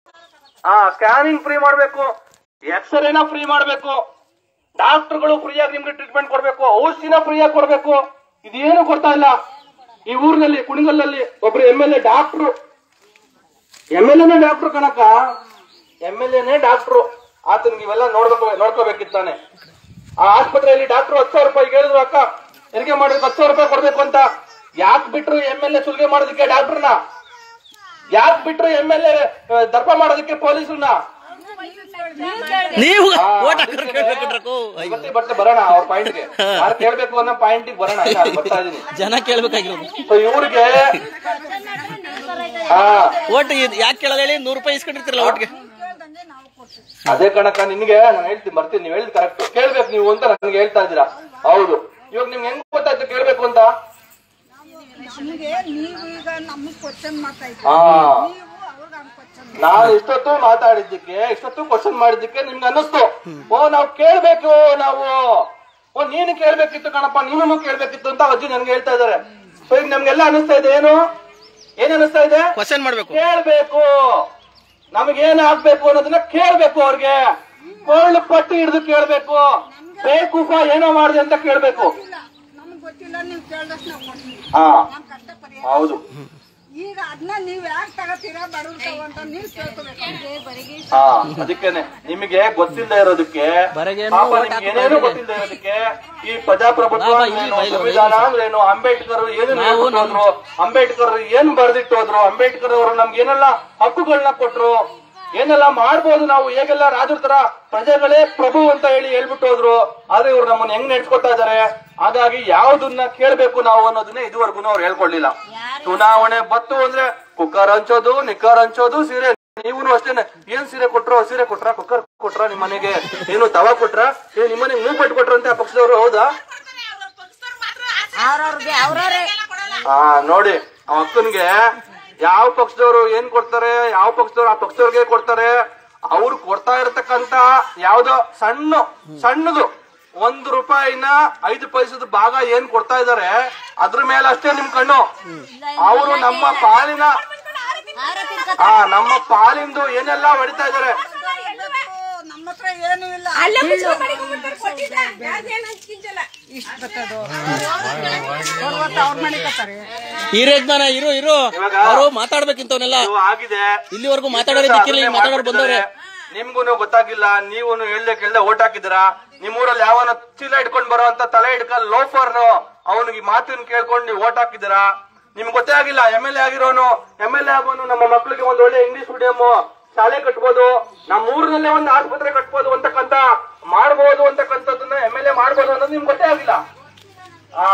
ಹಾ ಸ್ಕ್ಯಾನಿಂಗ್ ಫ್ರೀ ಮಾಡ್ಬೇಕು ಎಕ್ಸ್ರೇನ ಫ್ರೀ ಮಾಡ್ಬೇಕು ಡಾಕ್ಟರ್ಗಳು ಫ್ರೀಯಾಗಿ ನಿಮ್ಗೆ ಟ್ರೀಟ್ಮೆಂಟ್ ಕೊಡ್ಬೇಕು ಔಷಧಿನ ಫ್ರೀಯಾಗಿ ಕೊಡ್ಬೇಕು ಇದೇನು ಕೊಡ್ತಾ ಇಲ್ಲ ಈ ಊರಿನಲ್ಲಿ ಕುಣಿಗಲ್ನಲ್ಲಿ ಒಬ್ರು M L A doctor M L ಎನೇ ಡಾಕ್ಟ್ರು ಕಣಕ ಎಂ ಎಲ್ ಎನೇ ಡಾಕ್ಟ್ರು ಆತನಿಗೆ ಇವೆಲ್ಲ ನೋಡ್ಬೇಕು ನೋಡ್ಕೋಬೇಕಿತ್ತಾನೆ ಆ ಆಸ್ಪತ್ರೆಯಲ್ಲಿ ಡಾಕ್ಟ್ರು ಹತ್ತು ಸಾವಿರ ರೂಪಾಯಿ ಹೇಳಿದ್ರು ಅಕ್ಕ ಹೆರಿಗೆ ಮಾಡೋದಕ್ಕೆ ಹತ್ತು ಸಾವಿರ ರೂಪಾಯಿ ಕೊಡ್ಬೇಕು ಅಂತ ಯಾಕೆ ಬಿಟ್ರು ಎಂ ಎಲ್ ಎ ಸುಲಿಗೆ ಮಾಡೋದಕ್ಕೆ ಡಾಕ್ಟ್ರನ್ನ ಯಾಕೆ ಬಿಟ್ರು ಎಂ ಎಲ್ ಎ ದರ್ಪ ಮಾಡೋದಕ್ಕೆ ಪೊಲೀಸರನ್ನ ನೀವು ಹಾ, ಓಟ್ ಅದಕ್ಕೆ ಹಾಕೋರು ಕೇಳ್ಬೇಕಂಡ್ರಕು ಇವತ್ತೇ ಬರ್ತೆ ಬರೋಣ ಅವ್ರ ಪಾಯಿಂಟ್ಗೆ ಯಾರು ಕೇಳ್ಬೇಕು ಅನ್ನೋ ಪಾಯಿಂಟ್ ಬರೋಣ ಆಯ್ತಾ? ಅಲ್ಲಿ ಬರ್ತಾ ಇದೀನಿ ಜನ ಕೇಳ್ಬೇಕಾಗಿರೋದು ಸೊ ಇವ್ರಿಗೆ ಹಾ ಓಟ್ ಯಾಕೆ ಕೇಳಲ್ಲ ಹೇಳಿ ನೂರು ರೂಪಾಯಿ ಇಸ್ಕೊಂಡಿರ್ತಿರಲ್ಲ ಓಟ್ಗೆ ಅದೇ ಕಣಕ್ಕ ನಿನ್ಗೆ ನಾನು ಹೇಳ್ತೀನಿ ಬರ್ತೀನಿ ನೀವು ಹೇಳಿದ್ ಕರೆಕ್ಟ್ ಕೇಳ್ಬೇಕು ನೀವು ಅಂತ ನನಗೆ ಹೇಳ್ತಾ ಇದ್ದೀರಾ ಹೌದು ಇವಾಗ ನಿಮ್ಗೆ ಹೆಂಗ್ ಗೊತ್ತಾಯ್ತು ಕೇಳ್ಬೇಕು ಅಂತ ನಮಗೆ ನೀವು ಈಗ ನಮಗೆ ಕ್ವಶನ್ ಮಾಡ್ತಾ ಇದ್ದೀವಿ ಹಾ ನೀವು ಅವ್ರಿಗೆ ಹಂಗೆ ಕ್ವಶನ್ ನಾನು ಇಷ್ಟೊತ್ತು ಮಾತಾಡಿದ್ದಕ್ಕೆ ಇಷ್ಟೊತ್ತು ಕ್ವಶನ್ ಮಾಡಿದ್ದಕ್ಕೆ ನಿಮ್ಗೆ ಅನ್ನಿಸ್ತು ಓ ನಾವು ಕೇಳ್ಬೇಕು ನಾವು ಓ ನೀನು ಕೇಳ್ಬೇಕಿತ್ತು ಕಣಪ್ಪ ನೀನು ಕೇಳ್ಬೇಕಿತ್ತು ಅಂತ ಅಜ್ಜಿ ನನ್ಗೆ ಹೇಳ್ತಾ ಇದಾರೆ ಸೊ ಈಗ ನಮ್ಗೆಲ್ಲ ಅನಿಸ್ತಾ ಇದೆ ಏನು ಏನ್ ಅನಿಸ್ತಾ ಇದೆ ಕ್ವಶನ್ ಮಾಡ್ಬೇಕು ಕೇಳ್ಬೇಕು ನಮಗೇನ್ ಆಗ್ಬೇಕು ಅನ್ನೋದನ್ನ ಕೇಳ್ಬೇಕು ಅವ್ರಿಗೆ ಕೊಳ್ಳು ಪಟ್ಟಿ ಹಿಡಿದು ಕೇಳ್ಬೇಕು ಬೇಕೂಫ ಏನೋ ಮಾಡಿದೆ ಅಂತ ಕೇಳ್ಬೇಕು ಇಲ್ಲ ನಮ್ಗೆ ಗೊತ್ತಿಲ್ಲ ನೀವು ಕೇಳಿದಷ್ಟು ನಾವು ಕೊಡ್ತೀವಿ ಹಾ ನಮ್ಮ ಕಷ್ಟ ಪರಿಹಾರ ಹೌದು ಈಗ ಅದನ್ನ ನೀವು ಯಾಕೆ ತಗೋತೀರಾ ಬಡವ್ರು ತಗೋ ಅಂತ ನೀವು ಕೇಳ್ಕೋಬೇಕು ಹಾ ಅದಕ್ಕೇನೆ ನಿಮಗೆ ಗೊತ್ತಿಲ್ಲದೆ ಇರೋದಕ್ಕೆ ಬರಗೇನು ಪಾಪ ಓಟ್ ನಿಮ್ಗೆ ಏನೇನು ಗೊತ್ತಿಲ್ಲದೆ ಇರೋದಕ್ಕೆ ಈ ಪ್ರಜಾಪ್ರಭುತ್ವ ಬಾಬಾ, ಅಂದ್ರೇನು, ಇಲ್ಲಿ ಬೈಲು, ಸಂವಿಧಾನ ಅಂದ್ರೇನು ಅಂಬೇಡ್ಕರ್ ಏನು ನಾವು ಹೋದ್ರು ಅಂಬೇಡ್ಕರ್ ಏನ್ ಬರ್ದಿಟ್ಟು ಹೋದ್ರು ಅಂಬೇಡ್ಕರ್ ಅವರು ನಮ್ಗೆ ಏನೆಲ್ಲ ಹಕ್ಕುಗಳನ್ನ ಕೊಟ್ರು ಏನೆಲ್ಲ ಮಾಡ್ಬೋದು ನಾವು ಹೇಗೆಲ್ಲ ರಾಜರ ತರ ಪ್ರಜೆಗಳೇ ಪ್ರಭು ಅಂತ ಹೇಳಿ ಹೇಳ್ಬಿಟ್ಟು ಹೋದ್ರು ಆದ್ರೆ ಇವ್ರು ನಮ್ಮನ್ನ ಹೆಂಗ್ ನೆಡ್ಸ್ಕೊತಾ ಇದಾರೆ ಹಾಗಾಗಿ ಯಾವ್ದನ್ನ ಕೇಳ್ಬೇಕು ನಾವು ಅನ್ನೋದನ್ನ ಇದುವರೆಗೂ ಅವ್ರು ಹೇಳ್ಕೊಳ್ಳಿಲ್ಲ ಚುನಾವಣೆ ಬತ್ತು ಅಂದ್ರೆ ಕುಕ್ಕರ್ ಹಂಚೋದು ನಿಕ್ಕರ್ ಹಂಚೋದು ಸೀರೆ ನೀವು ಅಷ್ಟೇನೆ ಏನ್ ಸೀರೆ ಕೊಟ್ರು ಸೀರೆ ಕೊಟ್ರ ಕುಕ್ಕರ್ ಕೊಟ್ರ ನಿಮ್ ಮನೆಗೆ ಏನು ತವಾ ಕೊಟ್ರ ಏ ನಿಮ್ ಮನೆಗೆ ಮೂಗ್ ಪಟ್ಟು ಕೊಟ್ರಂತೆ ಆ ಪಕ್ಷದವರು ಹೌದಾ ಅವ್ರವ್ರಿಗೆ ಅವ್ರವ್ರೆ ಹಾ ನೋಡಿ ಆ ಅಕ್ಕನ್ಗೆ ಯಾವ ಪಕ್ಷದವರು ಏನ್ ಕೊಡ್ತಾರೆ ಯಾವ ಪಕ್ಷದವ್ರು ಆ ಪಕ್ಷದವ್ರಿಗೆ ಕೊಡ್ತಾರೆ ಅವ್ರು ಕೊಡ್ತಾ ಇರತಕ್ಕಂತ ಯಾವ್ದೋ ಸಣ್ಣ ಸಣ್ಣದು ಒಂದು ರೂಪಾಯಿನ ಐದು ಪೈಸದ ಭಾಗ ಏನ್ ಕೊಡ್ತಾ ಇದಾರೆ ಅದ್ರ ಮೇಲೆ ಅಷ್ಟೇ ನಿಮ್ ಕಣ್ಣು ಅವರು ನಮ್ಮ ಪಾಲಿನ ಆರ ತಿರ್ಕ ಆ ನಮ್ಮ ಪಾಲಿಂದು ಏನೆಲ್ಲ ಹೊಡಿತಾ ಇದಾರೆ ನಮ್ಮ ಹತ್ರ ಏನು ಇಲ್ಲ ಅಲ್ಲೇ ಮುಚ್ಕೊಂಡ್ ಮಡಿಕೊಂಡ್ಬಿಡ್ತಾರೆ, ಕೊಟ್ಟಿದ್ದ. ಯಾವ್ದೇನ್ ಹಂಚ್ಕಿಂಚಲ್ಲ. ಇಷ್ಟ ಬರ್ತದೋ ಕೊಡ್ವತ್ತ ಅವ್ರ ಮನೆ ಕತ್ತಾರೆ ಇರು ಯಜಮಾನ ಇರು ಇರು ಇವಾಗ ಅವರು ಮಾತಾಡ್ಬೇಕಿಂತವನ್ನೆಲ್ಲ ಇದು ಆಗಿದೆ ಇಲ್ಲಿವರೆಗೂ ಮಾತಾಡೋರೇ ದಿಕ್ಕಿಲ್ಲ ಮಾತಾಡೋರು ಬಂದವ್ರೆ ನಿಮ್ಗೂನು ಗೊತ್ತಾಗಿಲ್ಲ ನೀವು ಹೇಳ್ದೆ ಕೇಳ್ದೆ ಓಟ್ ಹಾಕಿದಿರಾ ನಿಮ್ಮೂರಲ್ಲಿ ಯಾವನ ಚೀಲ ಇಟ್ಕೊಂಡ್ ಬರೋಂತ ತಲೆ ಹಿಡ್ಕೊಂಡ್ ಲೋಫರ್ ಅವನಿಗೆ ಮಾತಿನ ಕೇಳ್ಕೊಂಡು ನೀವು ಓಟ್ ಹಾಕಿದಿರಾ ನಿಮ್ಗೆ ಗೊತ್ತೇ ಆಗಿಲ್ಲ ಎಂ ಎಲ್ ಎ ಆಗಿರೋನು ಎಂ ಎಲ್ ಎ ಆಗೋನು ನಮ್ಮ ಮಕ್ಳಿಗೆ ಒಂದ್ ಒಳ್ಳೆ ಇಂಗ್ಲಿಷ್ ಮೀಡಿಯಂ ಶಾಲೆ ಕಟ್ಬೋದು ನಮ್ಮ ಊರಿನಲ್ಲೇ ಒಂದು ಆಸ್ಪತ್ರೆ ಕಟ್ಬೋದು ಅಂತಕ್ಕಂತ ಮಾಡ್ಬೋದು ಅಂತಕ್ಕಂಥದ್ದನ್ನ ಎಂ ಎಲ್ ಎ ಮಾಡ್ಬೋದು ಅನ್ನೋದು ನಿಮ್ಗೆ ಗೊತ್ತೇ ಆಗಿಲ್ಲ ಹಾ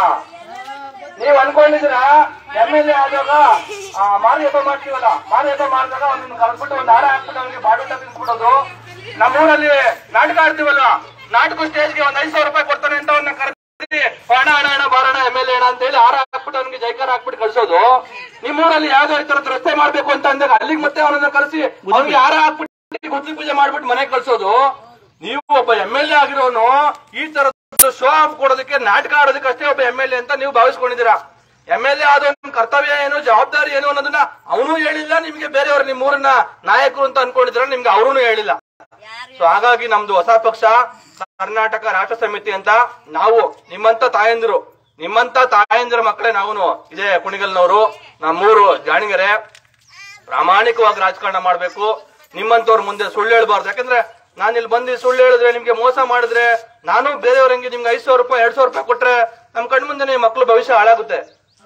ನೀವ್ ಅನ್ಕೊಂಡಿದ್ದೀರಾ ಎಂ ಎಲ್ ಎ ಆದಾಗ ಆ, ಮಾರಿ ಹಬ್ಬ ಮಾಡ್ತೀವಲ್ಲ ಮಾರಿ ಹಬ್ಬ ಮಾಡಿದಾಗ ಅವ್ನ ಕಳ್ಸ್ಬಿಟ್ಟು ಒಂದ್ ಹಾರ ಹಾಕ್ಬಿಟ್ಟು ಅವ್ನಿಗೆ ಬಾಡೂಟ ತಿನ್ಸ್ಬಿಡೋದು ನಮ್ಮೂರಲ್ಲಿ ನಾಟಕ ಆಡ್ತೀವಲ್ಲ ನಾಟಕ ಸ್ಟೇಜ್ಗೆ ಒಂದ್ ಐದ್ ಸಾವಿರ ರೂಪಾಯಿ ಕೊಡ್ತಾನೆ ಅಂತ ಅವ್ನ ಕರೆಸಿ ಹಣ ಹಣ ಹಣ ಬಾರಣ ಎಂ ಎಲ್ ಎ ಅಂತ ಹೇಳಿ ಹಾರ ಹಾಕ್ಬಿಟ್ಟು ಅವ್ನಿಗೆ ಜೈಕಾರ ಹಾಕ್ಬಿಟ್ಟು ಕಳ್ಸೋದು ನಿಮ್ಮೂರಲ್ಲಿ ಯಾವ್ದೋ ಈ ತರದ್ ರಸ್ತೆ ಮಾಡ್ಬೇಕು ಅಂತ ಅಂದಾಗ ಅಲ್ಲಿಗೆ ಮತ್ತೆ ಅವನನ್ನ ಕರೆಸಿ ಅವ್ನಿಗೆ ಹಾರ ಹಾಕ್ಬಿಟ್ಟು ಗುದ್ಲಿ ಪೂಜೆ ಮಾಡ್ಬಿಟ್ಟು ಮನೆಗೆ ಕಳ್ಸೋದು ನೀವು ಒಬ್ಬ ಎಂ ಎಲ್ ಎ ಆಗಿರೋನು ಈ ತರ ಶೋ ಆಫ್ ಕೊಡೋದಕ್ಕೆ ನಾಟಕ ಆಡೋದಕ್ಕೆ ಅಷ್ಟೇ ಒಬ್ಬ ಎಂ ಎಲ್ ಎ ಅಂತ ನೀವು ಭಾವಿಸ್ಕೊಂಡಿದ್ದೀರಾ ಎಂ ಎಲ್ ಎ ಆದವನ ಕರ್ತವ್ಯ ಏನು ಜವಾಬ್ದಾರಿ ಏನು ಅನ್ನೋದನ್ನ ಅವನು ಹೇಳಿಲ್ಲ ನಿಮ್ಗೆ ಬೇರೆಯವರು ನಿಮ್ಮ ಊರಿನ ನಾಯಕರು ಅಂತ ಅನ್ಕೊಂಡಿದ್ರ ನಿಮ್ಗೆ ಅವರೂ ಹೇಳಿಲ್ಲ ಸೊ ಹಾಗಾಗಿ ನಮ್ದು ಹೊಸ ಪಕ್ಷ ಕರ್ನಾಟಕ ರಾಷ್ಟ್ರ ಸಮಿತಿ ಅಂತ ನಾವು ನಿಮ್ಮಂತ ತಾಯಂದಿರು ನಿಮ್ಮಂತ ತಾಯಂದಿರ ಮಕ್ಕಳೇ ನಾವು ಇದೇ ಕುಣಿಗಲ್ನವರು ನಮ್ಮೂರು ಜಾಣಿಗೆರೆ ಪ್ರಾಮಾಣಿಕವಾಗಿ ರಾಜಕಾರಣ ಮಾಡ್ಬೇಕು ನಿಮ್ಮಂತವ್ರ ಮುಂದೆ ಸುಳ್ಳು ಹೇಳ್ಬಾರ್ದು ಯಾಕಂದ್ರೆ ನಾನು ಇಲ್ಲಿ ಬಂದು ಸುಳ್ಳು ಹೇಳಿದ್ರೆ ನಿಮ್ಗೆ ಮೋಸ ಮಾಡಿದ್ರೆ ನಾನು ಬೇರೆಯವ್ರಂಗೆ ನಿಮ್ಗೆ ಐದು ಸಾವಿರ ರೂಪಾಯಿ ಎರಡ್ ಸಾವಿರ ರೂಪಾಯಿ ಕೊಟ್ರೆ ನಮ್ ಕಣ್ ಮುಂದೆ ಮಕ್ಳು ಭವಿಷ್ಯ ಹಾಳಾಗುತ್ತೆ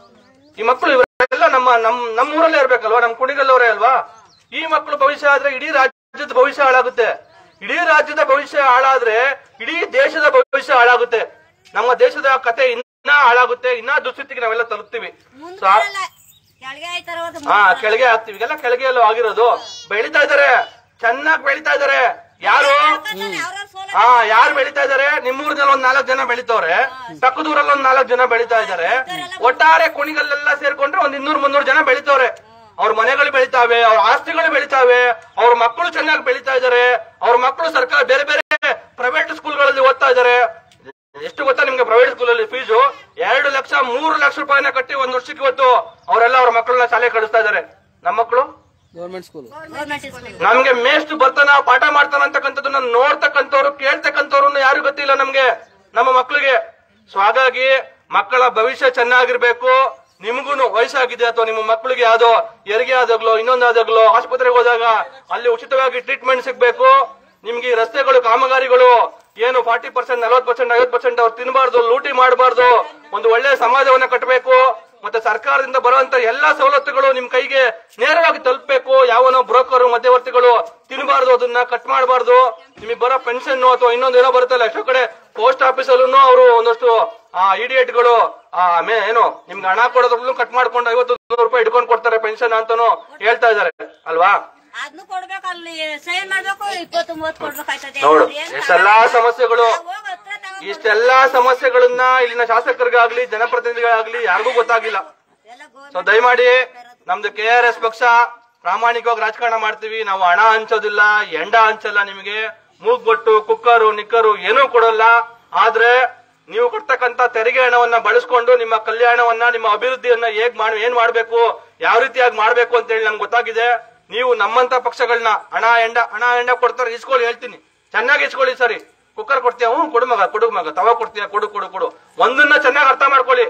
ಈ ಮಕ್ಕಳು ಇವರೆಲ್ಲ ನಮ್ಮ ನಮ್ ನಮ್ಮ ಊರಲ್ಲೇ ಇರ್ಬೇಕಲ್ವಾ ನಮ್ ಕುಣಿಗಲ್ಲವರೇ ಅಲ್ವಾ ಈ ಮಕ್ಕಳು ಭವಿಷ್ಯ ಆದ್ರೆ ಇಡೀ ರಾಜ್ಯದ ಭವಿಷ್ಯ ಹಾಳಾಗುತ್ತೆ ಇಡೀ ರಾಜ್ಯದ ಭವಿಷ್ಯ ಹಾಳಾದ್ರೆ ಇಡೀ ದೇಶದ ಭವಿಷ್ಯ ಹಾಳಾಗುತ್ತೆ ನಮ್ಮ ದೇಶದ ಕತೆ ಇನ್ನ ಹಾಳಾಗುತ್ತೆ ಇನ್ನ ದುಸ್ಥಿತಿಗೆ ನಾವೆಲ್ಲ ತಲುಪ್ತೀವಿ ಸೊ ಆ- ಮುಂದೆ ಕೆಳಗೆ ಆಯ್ತಾರ ಹಾ ಕೆಳಗೆ ಆಗ್ತೀವಿ ಈಗೆಲ್ಲ ಕೆಳಗೆ ಎಲ್ಲ ಆಗಿರೋದು ಬೆಳಿತಾ ಇದಾರೆ ಚೆನ್ನಾಗಿ ಬೆಳಿತಾ ಇದಾರೆ ಯಾರು ಹಾ ಯಾರು ಬೆಳಿತಾ ಇದಾರೆ ನಿಮ್ಮೂರ್ನಲ್ಲಿ ಒಂದ್ ನಾಲ್ಕು ಜನ ಬೆಳಿತವ್ರೆ ಪಕ್ಕದೂರಲ್ಲಿ ಒಂದ್ ನಾಲ್ಕು ಜನ ಬೆಳಿತಾ ಇದಾರೆ ಒಟ್ಟಾರೆ ಕುಣಿಗಲ್ಲೆಲ್ಲ ಸೇರ್ಕೊಂಡ್ರೆ ಒಂದ್ ಇನ್ನೂರ್ ಮುನ್ನೂರು ಜನ ಬೆಳಿತವ್ರೆ ಅವ್ರ ಮನೆಗಳು ಬೆಳಿತಾವೆ ಅವ್ರ ಆಸ್ತಿಗಳು ಬೆಳಿತಾವೆ ಅವ್ರ ಮಕ್ಕಳು ಚೆನ್ನಾಗಿ ಬೆಳಿತಾ ಇದಾರೆ ಅವ್ರ ಮಕ್ಕಳು ಸರ್ಕಾರ ಬೇರೆ ಬೇರೆ ಪ್ರೈವೇಟ್ ಸ್ಕೂಲ್ಗಳಲ್ಲಿ ಓದ್ತಾ ಇದಾರೆ ಎಷ್ಟು ಗೊತ್ತಾ ನಿಮ್ಗೆ ಪ್ರೈವೇಟ್ ಸ್ಕೂಲಲ್ಲಿ ಫೀಸು ಎರಡು ಲಕ್ಷ ಮೂರು ಲಕ್ಷ ರೂಪಾಯಿನ ಕಟ್ಟಿ ಒಂದ್ ವರ್ಷಕ್ಕೆ ಇವತ್ತು ಅವರೆಲ್ಲ ಅವ್ರ ಮಕ್ಕಳನ್ನ ಶಾಲೆ ಕಳಿಸ್ತಾ ಇದಾರೆ ನಮ್ಮ ಮಕ್ಕಳು ಗೌರ್ಮೆಂಟ್ ಸ್ಕೂಲ್ ಗೌರ್ಮೆಂಟ್ ಸ್ಕೂಲ್ ನಮ್ಗೆ ಮೇಷ್ಟು ಬರ್ತಾನ ಪಾಠ ಮಾಡ್ತಾನ ಅಂತಕ್ಕಂಥದ್ದನ್ನ ನೋಡ್ತಕ್ಕಂಥವ್ರು ಕೇಳ್ತಕ್ಕಂಥವ್ರು ಯಾರು ಗೊತ್ತಿಲ್ಲ ನಮ್ಗೆ ನಮ್ಮ ಮಕ್ಕಳಿಗೆ ಸೊ ಹಾಗಾಗಿ ಮಕ್ಕಳ ಭವಿಷ್ಯ ಚೆನ್ನಾಗಿರ್ಬೇಕು ನಿಮ್ಗೂನು ವಯಸ್ಸಾಗಿದೆ ಅಥವಾ ನಿಮ್ಮ ಮಕ್ಕಳಿಗೆ ಯಾವ್ದೋ ಹೆರಿಗೆ ಆದಾಗ್ಲೋ ಇನ್ನೊಂದಾದಾಗ್ಲೋ ಆಸ್ಪತ್ರೆಗೆ ಹೋದಾಗ ಅಲ್ಲಿ ಉಚಿತವಾಗಿ ಟ್ರೀಟ್ಮೆಂಟ್ ಸಿಗ್ಬೇಕು ನಿಮ್ಗೆ ಈ ರಸ್ತೆಗಳು ಕಾಮಗಾರಿಗಳು ಏನು ಫಾರ್ಟಿ ಪರ್ಸೆಂಟ್ ನಲ್ವತ್ ಪರ್ಸೆಂಟ್ ಐವತ್ ಪರ್ಸೆಂಟ್ ಅವ್ರು ತಿನ್ನಬಾರ್ದು ಲೂಟಿ ಮಾಡಬಾರ್ದು ಒಂದು ಒಳ್ಳೆ ಸಮಾಜವನ್ನ ಕಟ್ಟಬೇಕು ಮತ್ತೆ ಸರ್ಕಾರದಿಂದ ಬರುವಂತ ಎಲ್ಲಾ ಸವಲತ್ತುಗಳು ನಿಮ್ ಕೈಗೆ ನೇರವಾಗಿ ತಲುಪಬೇಕು ಯಾವನೋ ಬ್ರೋಕರ್ ಮಧ್ಯವರ್ತಿಗಳು ತಿನ್ನಬಾರ್ದು ಅದನ್ನ ಕಟ್ ಮಾಡಬಾರ್ದು ನಿಮಗೆ ಬರೋ ಪೆನ್ಷನ್ ಅಥವಾ ಇನ್ನೊಂದು ಏನೋ ಬರುತ್ತಲ್ಲ ಎಷ್ಟೋ ಕಡೆ ಪೋಸ್ಟ್ ಆಫೀಸಲ್ಲೂ ಅವರು ಒಂದಷ್ಟು ಆ ಇಡಿಯೇಟ್ಗಳು ಆ ಮೇ ಏನು ನಿಮ್ಗೆ ಹಣ ಕೊಡೋದ್ರಲ್ಲೂ ಕಟ್ ಮಾಡ್ಕೊಂಡು ಐವತ್ತು ನೂರು ರೂಪಾಯಿ ಇಟ್ಕೊಂಡು ಕೊಡ್ತಾರೆ ಪೆನ್ಷನ್ ಅಂತಾನು ಹೇಳ್ತಾ ಇದಾರೆ ಅಲ್ವಾ ಅದನ್ನು ಕೊಡ್ಬೇಕು ಅಲ್ಲಿ ಸೈನ್ ಮಾಡ್ಬೇಕು ಇಪ್ಪತ್ತು ಮೂವತ್ತು ಕೊಡ್ಬೇಕಾಯ್ತದೆ ನೋಡು ಅವ್ರು ಏನ್ ಎಷ್ಟೆಲ್ಲಾ ಸಮಸ್ಯೆಗಳು ಹೋಗ್ ಹತ್ರ ತಗೊಂಡ್ ಇಷ್ಟೆಲ್ಲಾ ಸಮಸ್ಯೆಗಳನ್ನ ಇಲ್ಲಿನ ಶಾಸಕರಿಗಾಗ್ಲಿ ಜನಪ್ರತಿನಿಧಿಗಳಾಗ್ಲಿ ಯಾರಿಗೂ ಗೊತ್ತಾಗಿಲ್ಲ ಎಲ್ಲ ಗೋ- ಸೊ ದಯಮಾಡಿ ನಮ್ದು ಕೆ ಆರ್ ಎಸ್ ಪಕ್ಷ ಪ್ರಾಮಾಣಿಕವಾಗಿ ರಾಜಕಾರಣ ಮಾಡ್ತೀವಿ ನಾವು ಹಣ ಹಂಚೋದಿಲ್ಲ ಎಂಡ ಹಂಚಲ್ಲ ನಿಮಗೆ ಮೂಗ್ಬೊಟ್ಟು ಕುಕ್ಕರು ನಿಕ್ಕರು ಏನೂ ಕೊಡಲ್ಲ ಆದ್ರೆ ನೀವು ಕೊಡ್ತಕ್ಕಂತ ತೆರಿಗೆ ಹಣವನ್ನ ಬಳಸ್ಕೊಂಡು ನಿಮ್ಮ ಕಲ್ಯಾಣವನ್ನ ನಿಮ್ಮ ಅಭಿವೃದ್ಧಿಯನ್ನ ಹೇಗ್ ಮಾಡ್ ಏನ್ ಮಾಡ್ಬೇಕು ಯಾವ ರೀತಿಯಾಗಿ ಮಾಡ್ಬೇಕು ಅಂತ ಹೇಳಿ ನಮ್ಗೆ ಗೊತ್ತಾಗಿದೆ ನೀವು ನಮ್ಮಂತ ಪಕ್ಷಗಳನ್ನ ಹಣ ಎಂಡ ಹಣ ಎಂಡ ಕೊಡ್ತಾರೆ ಇಸ್ಕೊಳ್ಳಿ ಹೇಳ್ತೀನಿ ಚೆನ್ನಾಗಿ ಇಸ್ಕೊಳ್ಳಿ ಸರಿ ಕುಕ್ಕರ್ ಕೊಡ್ತೀಯ ಹ್ಞೂ ಕೊಡು ಮಗ ಕೊಡು ಮಗ ತವ ಕೊಡ್ತೀಯ ಕೊಡು ಕೊಡು ಕೊಡು ಒಂದನ್ನ ಚೆನ್ನಾಗಿ ಅರ್ಥ ಮಾಡ್ಕೊಳ್ಳಿ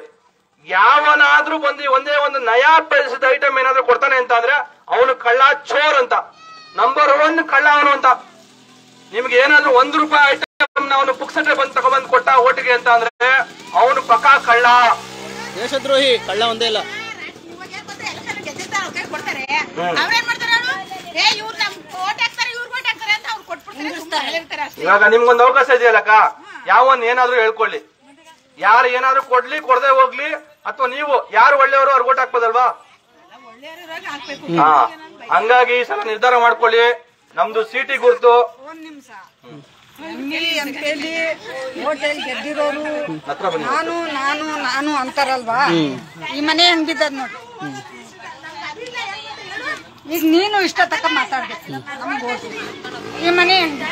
ಯಾವನಾದ್ರೂ ಬಂದು ಒಂದೇ ಒಂದು ನಯಾ ಪೈಸದ ಐಟಮ್ ಏನಾದ್ರೂ ಕೊಡ್ತಾನೆ ಅಂತ ಅಂದ್ರೆ ಅವನು ಕಳ್ಳ ಚೋರ್ ಅಂತ ನಂಬರ್ ಒನ್ ಕಳ್ಳ ಅವನು ಅಂತ ನಿಮ್ಗೆ ಏನಾದ್ರೂ ಒಂದ್ ರೂಪಾಯಿ ಐಟಮ್ ಅವನು ಪುಕ್ಸಟ್ಟೆ ಬಂದು ತಗೊಂಡ್ಬಂದು ಕೊಟ್ಟ ಓಟಿಗೆ ಅಂತ ಅಂದ್ರೆ ಅವನು ಪಕ್ಕಾ ಕಳ್ಳ ದೇಶದ್ರೋಹಿ ಕಳ್ಳ ಒಂದೇ ಇಲ್ಲ ಇವಾಗ ಏನ್ ಗೊತ್ತಾ, election ಗೆದ್ದಿರ್ತಾರೆ, ಅವ್ರ್ ಕೈಗ್ ಕೊಡ್ತಾರೆ. ಅವ್ರೇನ್ ಮಾಡ್ತಾರೆ ಅವ್ರು? ಏ, ಇವ್ರ್ ನಮ್ vote ಹಾಕ್ತಾರೆ, ಇವ್ರ್ vote ಹಾಕ್ತಾರೆ ಅಂತ ಅವ್ರು ಕೊಟ್ಬಿಡ್ತಾರೆ, ಸುಮ್ನೆ ಹೇಳಿರ್ತಾರೆ ಅಷ್ಟೇ. ಇವಾಗ ನಿಮ್ಗೊಂದು ಅವಕಾಶ ಇದೆಯಲ್ಲಕ್ಕ ಯಾವನ್ ಏನಾದ್ರೂ ಹೇಳ್ಕೊಳ್ಳಿ ಯಾರು ಏನಾದ್ರೂ ಕೊಡ್ಲಿ ಕೊಡದೆ ಹೋಗ್ಲಿ ಅಥವಾ ನೀವು ಯಾರು ಒಳ್ಳೆಯವರು ಅವ್ರಿಗೆ ಓಟ್ ಹಾಕ್ಬೋದಲ್ವಾ ಒಳ್ಳೆಯವ್ರಿಗಾಗಿ ಹಾಕ್ಬೇಕು. ಹಾ ಹಂಗಾಗಿ ಈ ಸಲ ನಿರ್ಧಾರ ಮಾಡ್ಕೊಳ್ಳಿ ನಮ್ದು ಸಿಟಿ ಗುರ್ತು ಒಂದ್ ನಿಮಿಷ ಎಮ್ಮಿಲಿ ಅಂತೇಳಿ ಹೋಟೆಲ್ ಗೆದ್ದಿರೋರು ಹತ್ರ ಬನ್ನಿ ನಾನು ನಾನು ನಾನು ಅಂತಾರಲ್ವಾ ಈ ಮನೆ ಹೆಂಗಿದ್ದದ್ ನೋಡಿ ಈಗ ನೀನು ಇಷ್ಟ ತಕ್ಕ ಮಾತಾಡ್ಬೇಕು ನಮ್ಗೆ ಓಟು ಈ ಮನೆ ಹೆಂಗಿದೆ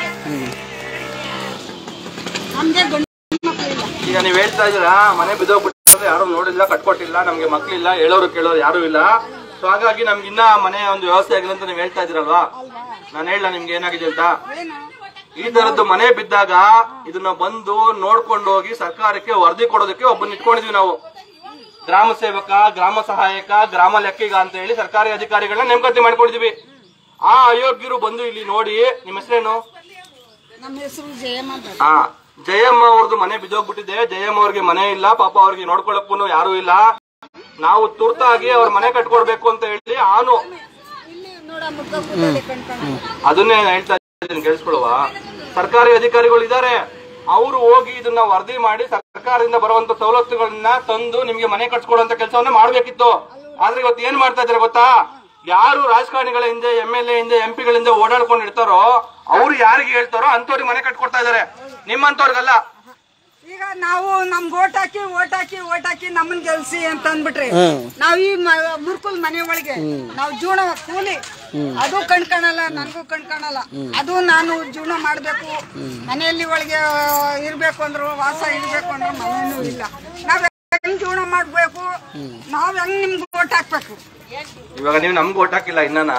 ನಮ್ಗೆ ಗಂಡು ಮಕ್ಳು ಇಲ್ಲ ಈಗ ನೀವ್ ಹೇಳ್ತಾ ಇದೀರಾ ಮನೆ ಬಿದ್ದೋಗ್ಬಿಟ್ಟು ಯಾರು ನೋಡಿಲ್ಲ ಕಟ್ಕೊಟ್ಟಿಲ್ಲ ನಮ್ಗೆ ಮಕ್ಳಿಲ್ಲ ಹೇಳೋರು ಕೇಳೋರು ಯಾರು ಇಲ್ಲ ಸೊ ಹಾಗಾಗಿ ನಮ್ಗೆ ಇನ್ನ ಮನೆ ಒಂದು ವ್ಯವಸ್ಥೆ ಆಗಿದೆ ಅಂತ ನೀವ್ ಹೇಳ್ತಾ ಇದೀರಲ್ವಾ ನಾನು ಹೇಳ ನಿಮ್ಗೆ ಏನಾಗಿದೆ ಅಂತ ಏನು ಈ ತರದ್ದು ಮನೆ ಬಿದ್ದಾಗ ಇದನ್ನ ಬಂದು ನೋಡ್ಕೊಂಡು ಹೋಗಿ ಸರ್ಕಾರಕ್ಕೆ ವರದಿ ಕೊಡೋದಕ್ಕೆ ಒಬ್ಬನ ಇಟ್ಕೊಂಡಿದ್ವಿ ನಾವು ಗ್ರಾಮ ಸೇವಕ ಗ್ರಾಮ ಸಹಾಯಕ ಗ್ರಾಮ ಲೆಕ್ಕಿಗ ಅಂತ ಹೇಳಿ ಸರ್ಕಾರಿ ಅಧಿಕಾರಿಗಳನ್ನ ನೇಮಕಾತಿ ಮಾಡ್ಕೊಂಡಿದ್ವಿ ಆ ಅಯೋಗ್ಯರು ಬಂದು ಇಲ್ಲಿ ನೋಡಿ ನಿಮ್ಮ ಹೆಸರೇನು ನಮ್ಮ ಹೆಸರು ಜಯಮ್ಮ ಅಂತ. ಹಾ ಜಯಮ್ಮ ಅವ್ರದ್ದು ಮನೆ ಬಿದ್ದೋಗ್ಬಿಟ್ಟಿದೆ ಜಯಮ್ಮ ಅವ್ರಿಗೆ ಮನೆ ಇಲ್ಲ ಪಾಪ ಅವ್ರಿಗೆ ನೋಡ್ಕೊಳಕ್ಕೂ ಯಾರು ಇಲ್ಲ ನಾವು ತುರ್ತಾಗಿ ಅವ್ರ ಮನೆ ಕಟ್ಕೊಡ್ಬೇಕು ಅಂತ ಹೇಳಿ ಆನು ಇಲ್ಲಿ ನೋಡ ಮುಗ್ಗ ಕೂದಲೇ ಕಣ್ಕಣ ಅದನ್ನೇ ನಾನ್ ಹೇಳ್ತಾ ಇದ್ದೀನಿ ಕೇಳಿಸ್ಕೊಳ್ಳುವ ಸರ್ಕಾರಿ ಅಧಿಕಾರಿಗಳು ಇದ್ದಾರೆ ಅವರು ಹೋಗಿ ಇದನ್ನ ವರದಿ ಮಾಡಿ ಸರ್ಕಾರದಿಂದ ಬರುವಂತ ಸವಲತ್ತುಗಳನ್ನ ತಂದು ನಿಮ್ಗೆ ಮನೆ ಕಟ್ಸ್ಕೊಡುವಂತ ಕೆಲಸವನ್ನ ಮಾಡ್ಬೇಕಿತ್ತು ಆದ್ರೆ ಇವತ್ತು ಏನ್ ಮಾಡ್ತಾ ಇದಾರೆ ಗೊತ್ತಾ ಯಾರು ರಾಜಕಾರಣಿಗಳ ಹಿಂದೆ ಎಂ ಎಲ್ ಎ ಹಿಂದೆ ಎಂ ಪಿಗಳ ಹಿಂದೆ ಓಡಾಡ್ಕೊಂಡು ಇರ್ತಾರೋ ಅವ್ರು ಯಾರಿಗೆ ಹೇಳ್ತಾರೋ ಅಂತವ್ರಿಗೆ ಮನೆ ಕಟ್ಕೊಡ್ತಾ ಇದಾರೆ ನಿಮ್ಮಂತವ್ರಿಗಲ್ಲ ಈಗ ನಾವು ನಮ್ಗ್ ಓಟ್ ಹಾಕಿ ಓಟ್ ಹಾಕಿ ಓಟ್ ಹಾಕಿ ನಮ್ಮನ್ ಗೆಲ್ಸಿ ಅಂತ ಅಂದ್ಬಿಟ್ರಿ ನಾವ್ ಈ ಮ- ಮುರ್ಕುಲ್ ಮನೆ ಒಳಗೆ ನಾವ್ ಜೀವನ ಕೂಲಿ ಅದು ಕಣ್ಕಾಣಲ್ಲ ನನ್ಗೂ ಕಣ್ಕಾಣಲ್ಲ ಅದು ನಾನು ಜೀವನ ಮಾಡ್ಬೇಕು ಮನೆಯಲ್ಲಿ ಒಳಗೆ ಇರ್ಬೇಕು ಅಂದ್ರು ವಾಸ ಇರ್ಬೇಕು ಅಂದ್ರೆ ಮನೇನು ಇಲ್ಲ ನಾವ್ ಹೆಂಗ್ ಜೀವನ ಮಾಡ್ಬೇಕು ನಾವ್ ಹೆಂಗ್ ನಿಮ್ಗೆ ಓಟ್ ಹಾಕ್ಬೇಕು ಇವಾಗ ನೀವು ನಮ್ಗೆ ಓಟ್ ಹಾಕಿಲ್ಲ ಇನ್ನನ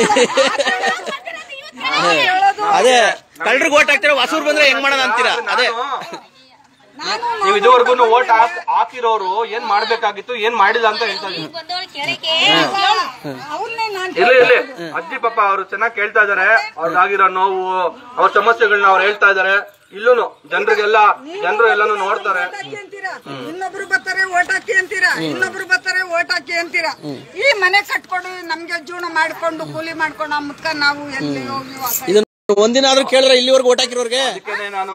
ಹೇಳೋದು ಅದೇ ಕಳ್ರಿಗೆ ಓಟ್ ಹಾಕ್ತೀರಾ ಹೊಸೂರ್ ಬಂದ್ರೆ ಹೆಂಗ್ ಮಾಡೋಣ ಅಂತೀರಾ ಅದೇ ನಾನು ನೀವು ಇದುವರೆಗೂ ಓಟ್ ಹಾಕಿರೋರು ಏನ್ ಮಾಡ್ಬೇಕಾಗಿತ್ತು ಏನ್ ಮಾಡಿಲ್ಲ ಅಂತ ಹೇಳ್ತಾ ಇದ್ದೀನಿ ಅವ್ರನ್ನೇ ನಾನು ಇರ್ಲಿ ಇರ್ಲಿ ಅಜ್ಜಿ ಪಾಪ ಅವರು ಚೆನ್ನಾಗಿ ಕೇಳ್ತಾ ಇದಾರೆ ಅವ್ರಿಗಾಗಿರೋ ನೋವು ಅವ್ರ ಸಮಸ್ಯೆಗಳನ್ನ ಅವ್ರು ಹೇಳ್ತಾ ಇದಾರೆ ಇಲ್ಲೂನು ಜನರಿಗೆಲ್ಲ ಜನರು ಎಲ್ಲಾನು ನೋಡ್ತಾರೆ ಓಟ್ ಹಾಕಿ ಅಂತೀರಾ ಇನ್ನೊಬ್ರು ಬರ್ತಾರೆ ಓಟ್ ಹಾಕಿ ಅಂತೀರಾ ಇನ್ನೊಬ್ರು ಬರ್ತಾರೆ ಓಟ್ ಹಾಕಿ ಅಂತೀರಾ ಈ ಮನೆ ಕಟ್ಕೊಂಡು ನಮ್ಗೆ ಜೀವನ ಮಾಡ್ಕೊಂಡು ಕೂಲಿ ಮಾಡ್ಕೊಂಡು ಆ ಮುತ್ಕ ನಾವು ಎಲ್ಲಿ ಹೋಗಿ ವಾಸ ಇದನ್ನ ಒಂದಿನ ಆದ್ರೂ ಕೇಳಿದ್ರೆ ಇಲ್ಲಿವರೆಗೂ ಓಟ್ ಹಾಕಿರೋರ್ಗೆ ಅದಕ್ಕೇನೆ ನಾನು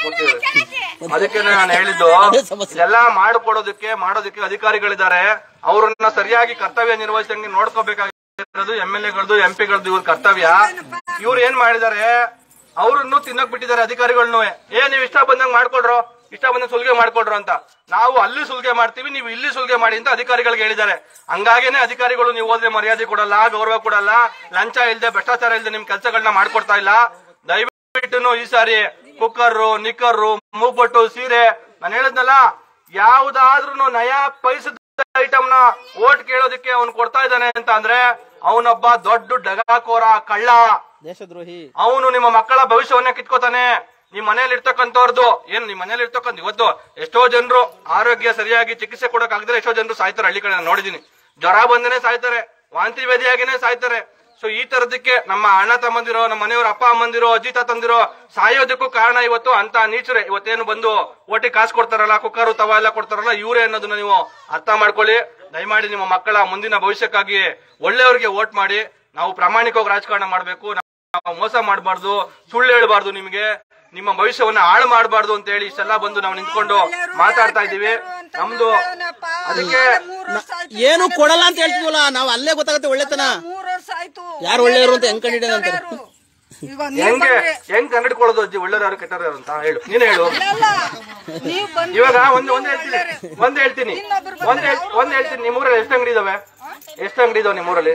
ಅದಕ್ಕೇನೆ ನಾನು ಹೇಳಿದ್ದು ಎಲ್ಲ ಮಾಡಿಕೊಡೋದಕ್ಕೆ ಮಾಡೋದಕ್ಕೆ ಅಧಿಕಾರಿಗಳಿದ್ದಾರೆ ಅವ್ರನ್ನ ಸರಿಯಾಗಿ ಕರ್ತವ್ಯ ನಿರ್ವಹಿಸಂಗೆ ನೋಡ್ಕೋಬೇಕಾಗಿರೋದು ಎಂ ಎಲ್ ಎಗಳದು ಎಂ ಪಿಗಳದ್ದು ಇವ್ರ ಕರ್ತವ್ಯ ಇವ್ರು ಏನ್ ಮಾಡಿದ್ದಾರೆ ಅವ್ರನ್ನು ತಿನ್ನಕ್ ಬಿಟ್ಟಿದ್ದಾರೆ ಅಧಿಕಾರಿಗಳ್ನು ಏ ನೀವ್ ಇಷ್ಟ ಬಂದಂಗ್ ಮಾಡ್ಕೊಡ್ರೋ ಇಷ್ಟ ಬಂದಂಗ್ ಸುಲ್ಗೆ ಮಾಡ್ಕೊಡ್ರು ಅಂತ ನಾವು ಅಲ್ಲಿ ಸುಲ್ಗೆ ಮಾಡ್ತೀವಿ ನೀವು ಇಲ್ಲಿ ಸುಲ್ಗೆ ಮಾಡಿ ಅಂತ ಅಧಿಕಾರಿಗಳಿಗೆ ಹೇಳಿದ್ದಾರೆ ಹಂಗಾಗೇನೆ ಅಧಿಕಾರಿಗಳು ನೀವು ಹೋದ್ರೆ ಮರ್ಯಾದೆ ಕೊಡಲ್ಲ ಗೌರವ ಕೊಡಲ್ಲ ಲಂಚ ಇಲ್ದೆ ಭ್ರಷ್ಟಾಚಾರ ಇಲ್ದೆ ನಿಮ್ ಕೆಲಸಗಳನ್ನ ಮಾಡ್ಕೊಡ್ತಾ ಇಲ್ಲ ದಯವಿಟ್ಟು ಈ ಸಾರಿ ಕುಕ್ಕರ್ ನಿಕ್ಕರ್ ಮೂಗ್ಬಟ್ಟು ಸೀರೆ ನಾನು ಹೇಳಿದ್ನಲ್ಲ ಯಾವ್ದಾದ್ರೂ ನಯಾ ಪೈಸದ ಐಟಮ್ ನ ಓಟ್ ಕೇಳೋದಕ್ಕೆ ಅವ್ನು ಕೊಡ್ತಾ ಇದ್ದಾನೆ ಅಂತ ಅಂದ್ರೆ ಅವನೊಬ್ಬ ದೊಡ್ಡ ಡಗಾಕೋರ ಕಳ್ಳ ದೇಶದ್ರೋಹಿ ಅವನು ನಿಮ್ಮ ಮಕ್ಕಳ ಭವಿಷ್ಯವನ್ನ ಕಿತ್ಕೋತಾನೆ ನಿಮ್ ಮನೇಲಿ ಇರ್ತಕ್ಕಂಥವ್ರದ್ದು ಏನ್ ನಿಮ್ ಮನೇಲಿ ಇರ್ತಕ್ಕಂಥ ಇವತ್ತು ಎಷ್ಟೋ ಜನರು ಆರೋಗ್ಯ ಸರಿಯಾಗಿ ಚಿಕಿತ್ಸೆ ಕೊಡಕ್ ಆಗದ್ರೆ ಎಷ್ಟೋ ಜನರು ಸಾಯ್ತಾರೆ ಹಳ್ಳಿ ಕಡೆ ನಾನು ನೋಡಿದೀನಿ ಜ್ವರ ಬಂದೇನೆ ಸಾಯ್ತಾರೆ ವಾಂತಿ ಭೇದಿಯಾಗಿನೇ ಸಾಯ್ತಾರೆ ಸೊ ಈ ತರದಕ್ಕೆ ನಮ್ಮ ಅಣ್ಣ ತಮ್ಮಂದಿರೋ ನಮ್ಮ ಮನೆಯವ್ರ ಅಪ್ಪ ಅಮ್ಮಂದಿರೋ ಅಜ್ಜಿ ತಾತಂದಿರೋ ಸಾಯೋದಕ್ಕೂ ಕಾರಣ ಇವತ್ತು ಅಂತ ನೀಚರೆ ಇವತ್ತೇನು ಬಂದು ಓಟಿ ಕಾಸು ಕೊಡ್ತಾರಲ್ಲ ಕುಕ್ಕರು ತವ ಎಲ್ಲ ಕೊಡ್ತಾರಲ್ಲ ಇವರೇ ಅನ್ನೋದನ್ನ ನೀವು ಅರ್ಥ ಮಾಡ್ಕೊಳ್ಳಿ ದಯಮಾಡಿ ನಿಮ್ಮ ಮಕ್ಕಳ ಮುಂದಿನ ಭವಿಷ್ಯಕ್ಕಾಗಿ ಒಳ್ಳೆಯವ್ರಿಗೆ ವೋಟ್ ಮಾಡಿ ನಾವು ಪ್ರಾಮಾಣಿಕವಾಗಿ ರಾಜಕಾರಣ ಮಾಡಬೇಕು ನಾವು ಮೋಸ ಮಾಡಬಾರ್ದು ಸುಳ್ಳು ಹೇಳ್ಬಾರ್ದು ನಿಮಗೆ ನಿಮ್ಮ ಭವಿಷ್ಯವನ್ನ ಹಾಳು ಮಾಡಬಾರ್ದು ಅಂತ ಹೇಳಿ ಇಷ್ಟೆಲ್ಲ ಬಂದು ನಾವು ನಿಂತ್ಕೊಂಡು ಮಾತಾಡ್ತಾ ಇದೀವಿ ನಮ್ದು ಅದಕ್ಕೆ ಮೂರ್ ವರ್ಷ ಆಯ್ತು. ಏನು ಕೊಡಲ್ಲ ಅಂತ ಹೇಳ್ತೀವಲ್ಲ ನಾವು ಅಲ್ಲೇ ಗೊತ್ತಾಗುತ್ತೆ ಒಳ್ಳೆತನ ಮೂರ್ ವರ್ಷ ಆಯ್ತು ಯಾರು ಒಳ್ಳೆಯವರು ಅಂತ ಹೆಂಗ್ ಕಂಡಿಡಿಯೋದು ಅಂತಾರೆ. ಯಾರು? ಈಗ ನೀವ್ ಹೆಂಗೆ ಬಂದ್ರಿ. ಹೆಂಗ್ ಕಂಡಿಡ್ಕೊಳ್ಳೋದು ಅಜ್ಜಿ ಒಳ್ಳೆಯವ್ರು ಯಾರು ಕೆಟ್ಟವ್ರು ಯಾರು ಅಂತ ಹೇಳು ನೀನು ಹೇಳು ಅಲ್ಲ ನೀವ್ ಬಂದ್ರಿ. ಇವಾಗ ಒಂದ್ ಒಂದ್ ಹೇಳ್ತೀನಿ ಒಂದ್ ಹೇಳ್ತೀನಿ ಒಂದ್ ಹೇಳ್- ಒಂದ್ ಹೇಳ್ತೀನಿ ನಿಮ್ಮೂರಲ್ಲಿ ಎಷ್ಟು ಅಂಗಡಿ ಇದಾವೆ ಎಷ್ಟು ಅಂಗಡಿ ಇದಾವೆ ನಿಮ್ಮೂರಲ್ಲಿ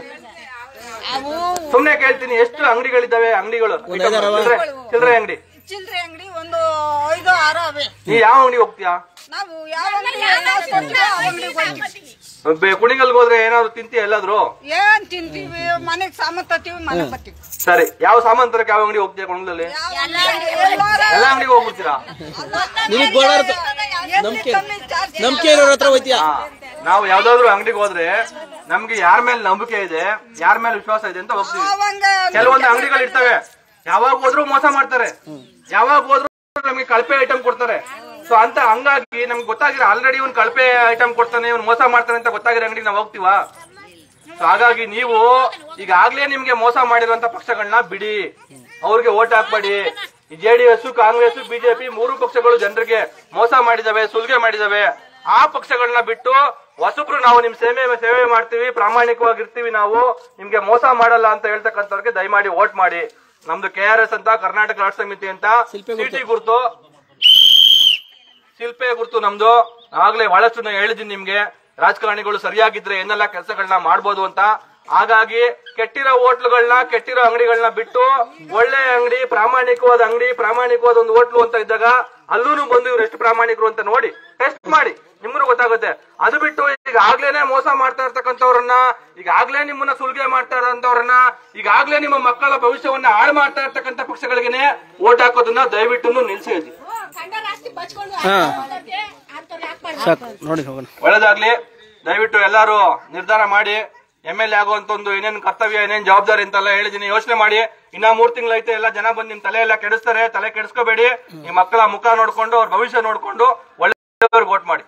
ಅವು ಸುಮ್ನೆ ಕೇಳ್ತೀನಿ ಎಷ್ಟು ಅಂಗಡಿಗಳಿದಾವೆ ಅಂಗಡಿಗಳು ಐದಾರವ? ಚಿಲ್ರೆ ಚಿಲ್ರೆ ಅಂಗಡಿ ಚಿಲ್ಲರೆ ಅಂಗಡಿ ಒಂದು ಐದು ಆರು ಅವೆ ನೀ ಯಾವ ಅಂಗಡಿ ಹೋಗ್ತೀಯಾ ನಾವು ಯಾವ ಅಂಗಡಿ ಯಾವ್ದು ಕೊಡ್ತೀವಿ ಆ ಅಂಗಡಿಗೆ ಹೋಗ್ತೀವಿ ಬೆ- ಕುಣಿಗಲ್ಗೆ ಹೋದ್ರೆ ಏನಾದ್ರು ತಿಂತೀಯ ಎಲ್ಲಾದ್ರು ಏನ್ ತಿಂತೀವಿ ಮನೆಗ್ ಸಾಮಾನ್ ತರ್ತೀವಿ ಮನೆಗ್ ಬರ್ತೀವಿ ಸರಿ ಯಾವ ಸಾಮಾನ್ ತರಕ್ಕೆ ಯಾವ ಅಂಗಡಿ ಹೋಗ್ತೀಯ ಕುಣಿಗಲಲ್ಲಿ ಎಲ್ಲಾರ- ಎಲ್ಲ ಅಂಗಡಿಗೆ ಹೋಗ್ಬಿಡ್ತೀರಾ ನಿನಗ್ ಗೋಳಾರ ಎಲ್ಲಿ ನಂಬಿಕೆ ಕಮ್ಮಿ ಜಾಸ್ತಿ ನಂಬಿಕೆ ಇರೋರ ಹತ್ರ ಹೋಯ್ತೀಯ ಹಾ. ನಾವು ಯಾವ್ದಾದ್ರು ಅಂಗಡಿಗೆ ಹೋದ್ರೆ ನಮ್ಗೆ ಯಾರ ಮೇಲೆ ನಂಬಿಕೆ ಇದೆ ಯಾರ ಮೇಲೆ ವಿಶ್ವಾಸ ಇದೆ ಅಂತ ಹೋಗ್ತೀವಿ ಅವಂಗ ಕೆಲವೊಂದು ಅಂಗಡಿಗಳು ಇರ್ತವೆ ಯಾವಾಗ ಹೋದ್ರು ಮೋಸ ಮಾಡ್ತಾರೆ ಯಾವಾಗ ಹೋದ್ರು ನಮ್ಗೆ ಕಳಪೆ ಐಟಮ್ ಕೊಡ್ತಾರೆ ಸೊ ಅಂತ ಹಂಗಾಗಿ ನಮ್ಗೆ ಗೊತ್ತಾಗಿರೋ ಆಲ್ರೆಡಿ ಇವ್ನು ಕಳಪೆ ಐಟಮ್ ಕೊಡ್ತಾನೆ ಇವ್ನು ಮೋಸ ಮಾಡ್ತಾನೆ ಅಂತ ಗೊತ್ತಾಗಿರೋ ಅಂಗಡಿಗೆ ನಾವು ಹೋಗ್ತೀವಾ ಸೊ ಹಾಗಾಗಿ ನೀವು ಈಗಾಗ್ಲೇ ನಿಮ್ಗೆ ಮೋಸ ಮಾಡಿರುವಂತ ಪಕ್ಷಗಳನ್ನ ಬಿಡಿ ಅವ್ರಿಗೆ ಓಟ್ ಹಾಕ್ಬೇಡಿ J D S Congress BJP ಮೂರು ಪಕ್ಷಗಳು ಜನರಿಗೆ ಮೋಸ ಮಾಡಿದಾವೆ ಸುಲಿಗೆ ಮಾಡಿದಾವೆ ಆ ಪಕ್ಷಗಳನ್ನ ಬಿಟ್ಟು ಹೊಸಬ್ರು ನಾವು ನಿಮ್ ಸೇವೆ ಸೇವೆ ಮಾಡ್ತೀವಿ ಪ್ರಾಮಾಣಿಕವಾಗಿರ್ತೀವಿ ನಾವು ನಿಮ್ಗೆ ಮೋಸ ಮಾಡಲ್ಲ ಅಂತ ಹೇಳ್ತಕ್ಕಂಥವ್ರಿಗೆ ದಯಮಾಡಿ ವೋಟ್ ಮಾಡಿ ನಮ್ದು ಕೆ ಆರ್ ಎಸ್ ಅಂತ ಕರ್ನಾಟಕ ರಾಷ್ಟ್ರ ಸಮಿತಿ ಅಂತ ಸಿಟಿ ಗುರುತು ಶಿಲ್ಪೆ ಗುರುತು ನಮ್ದು ಆಗ್ಲೇ ಬಹಳಷ್ಟು ನಾನು ಹೇಳಿದ್ದೀನಿ ನಿಮ್ಗೆ ರಾಜಕಾರಣಿಗಳು ಸರಿಯಾಗಿದ್ರೆ ಏನೆಲ್ಲ ಕೆಲಸಗಳನ್ನ ಮಾಡ್ಬೋದು ಅಂತ ಹಾಗಾಗಿ ಕೆಟ್ಟಿರೋ ಹೋಟ್ಲುಗಳನ್ನ ಕೆಟ್ಟಿರೋ ಅಂಗಡಿಗಳನ್ನ ಬಿಟ್ಟು ಒಳ್ಳೆ ಅಂಗಡಿ ಪ್ರಾಮಾಣಿಕವಾದ ಅಂಗಡಿ ಪ್ರಾಮಾಣಿಕವಾದ ಒಂದು ಹೋಟ್ಲು ಅಂತ ಇದ್ದಾಗ ಅಲ್ಲೂ ಬಂದು ಇವ್ರು ಎಷ್ಟು ಪ್ರಾಮಾಣಿಕರು ಅಂತ ನೋಡಿ ಟೆಸ್ಟ್ ಮಾಡಿ ನಿಮ್ಗೂ ಗೊತ್ತಾಗುತ್ತೆ ಅದು ಬಿಟ್ಟು ಈಗ ಆಗ್ಲೇನೆ ಮೋಸ ಮಾಡ್ತಾ ಇರ್ತಕ್ಕಂಥವ್ರನ್ನ ಈಗ ಆಗ್ಲೇ ನಿಮ್ಮನ್ನ ಸುಲಿಗೆ ಮಾಡ್ತಾ ಇರೋಂಥವ್ರನ್ನ ಈಗ ಆಗ್ಲೇ ನಿಮ್ಮ ಮಕ್ಕಳ ಭವಿಷ್ಯವನ್ನ ಹಾಳು ಮಾಡ್ತಾ ಇರ್ತಕ್ಕಂಥ ಪಕ್ಷಗಳಿಗೆ ಓಟ್ ಹಾಕೋದನ್ನ ದಯವಿಟ್ಟು ನಿಲ್ಸಿ ಅಜ್ಜಿ. ಸಾಕು ನೋಡಿ ಹೋಗೋಣ ಒಳ್ಳೇದಾಗ್ಲಿ ದಯವಿಟ್ಟು ಎಲ್ಲರೂ ನಿರ್ಧಾರ ಮಾಡಿ ಎಂ ಎಲ್ ಎ ಆಗುವಂತ ಒಂದು ಏನೇನ್ ಕರ್ತವ್ಯ ಏನೇನ್ ಜವಾಬ್ದಾರಿ ಅಂತೆಲ್ಲ ಹೇಳಿದೀನಿ ಯೋಚನೆ ಮಾಡಿ ಇನ್ನ ಮೂರ್ ತಿಂಗಳೈತೆ ಎಲ್ಲ ಜನ ಬಂದು ನಿಮ್ ತಲೆ ಎಲ್ಲ ಕೆಡಿಸ್ತಾರೆ ತಲೆ ಕೆಡಿಸ್ಕೋಬೇಡಿ ನಿಮ್ ಮಕ್ಕಳ ಮುಖ ನೋಡ್ಕೊಂಡು ಅವ್ರ ಭವಿಷ್ಯ ನೋಡ್ಕೊಂಡು ಒಳ್ಳೆಯವ್ರಿಗೆ ವೋಟ್ ಮಾಡಿ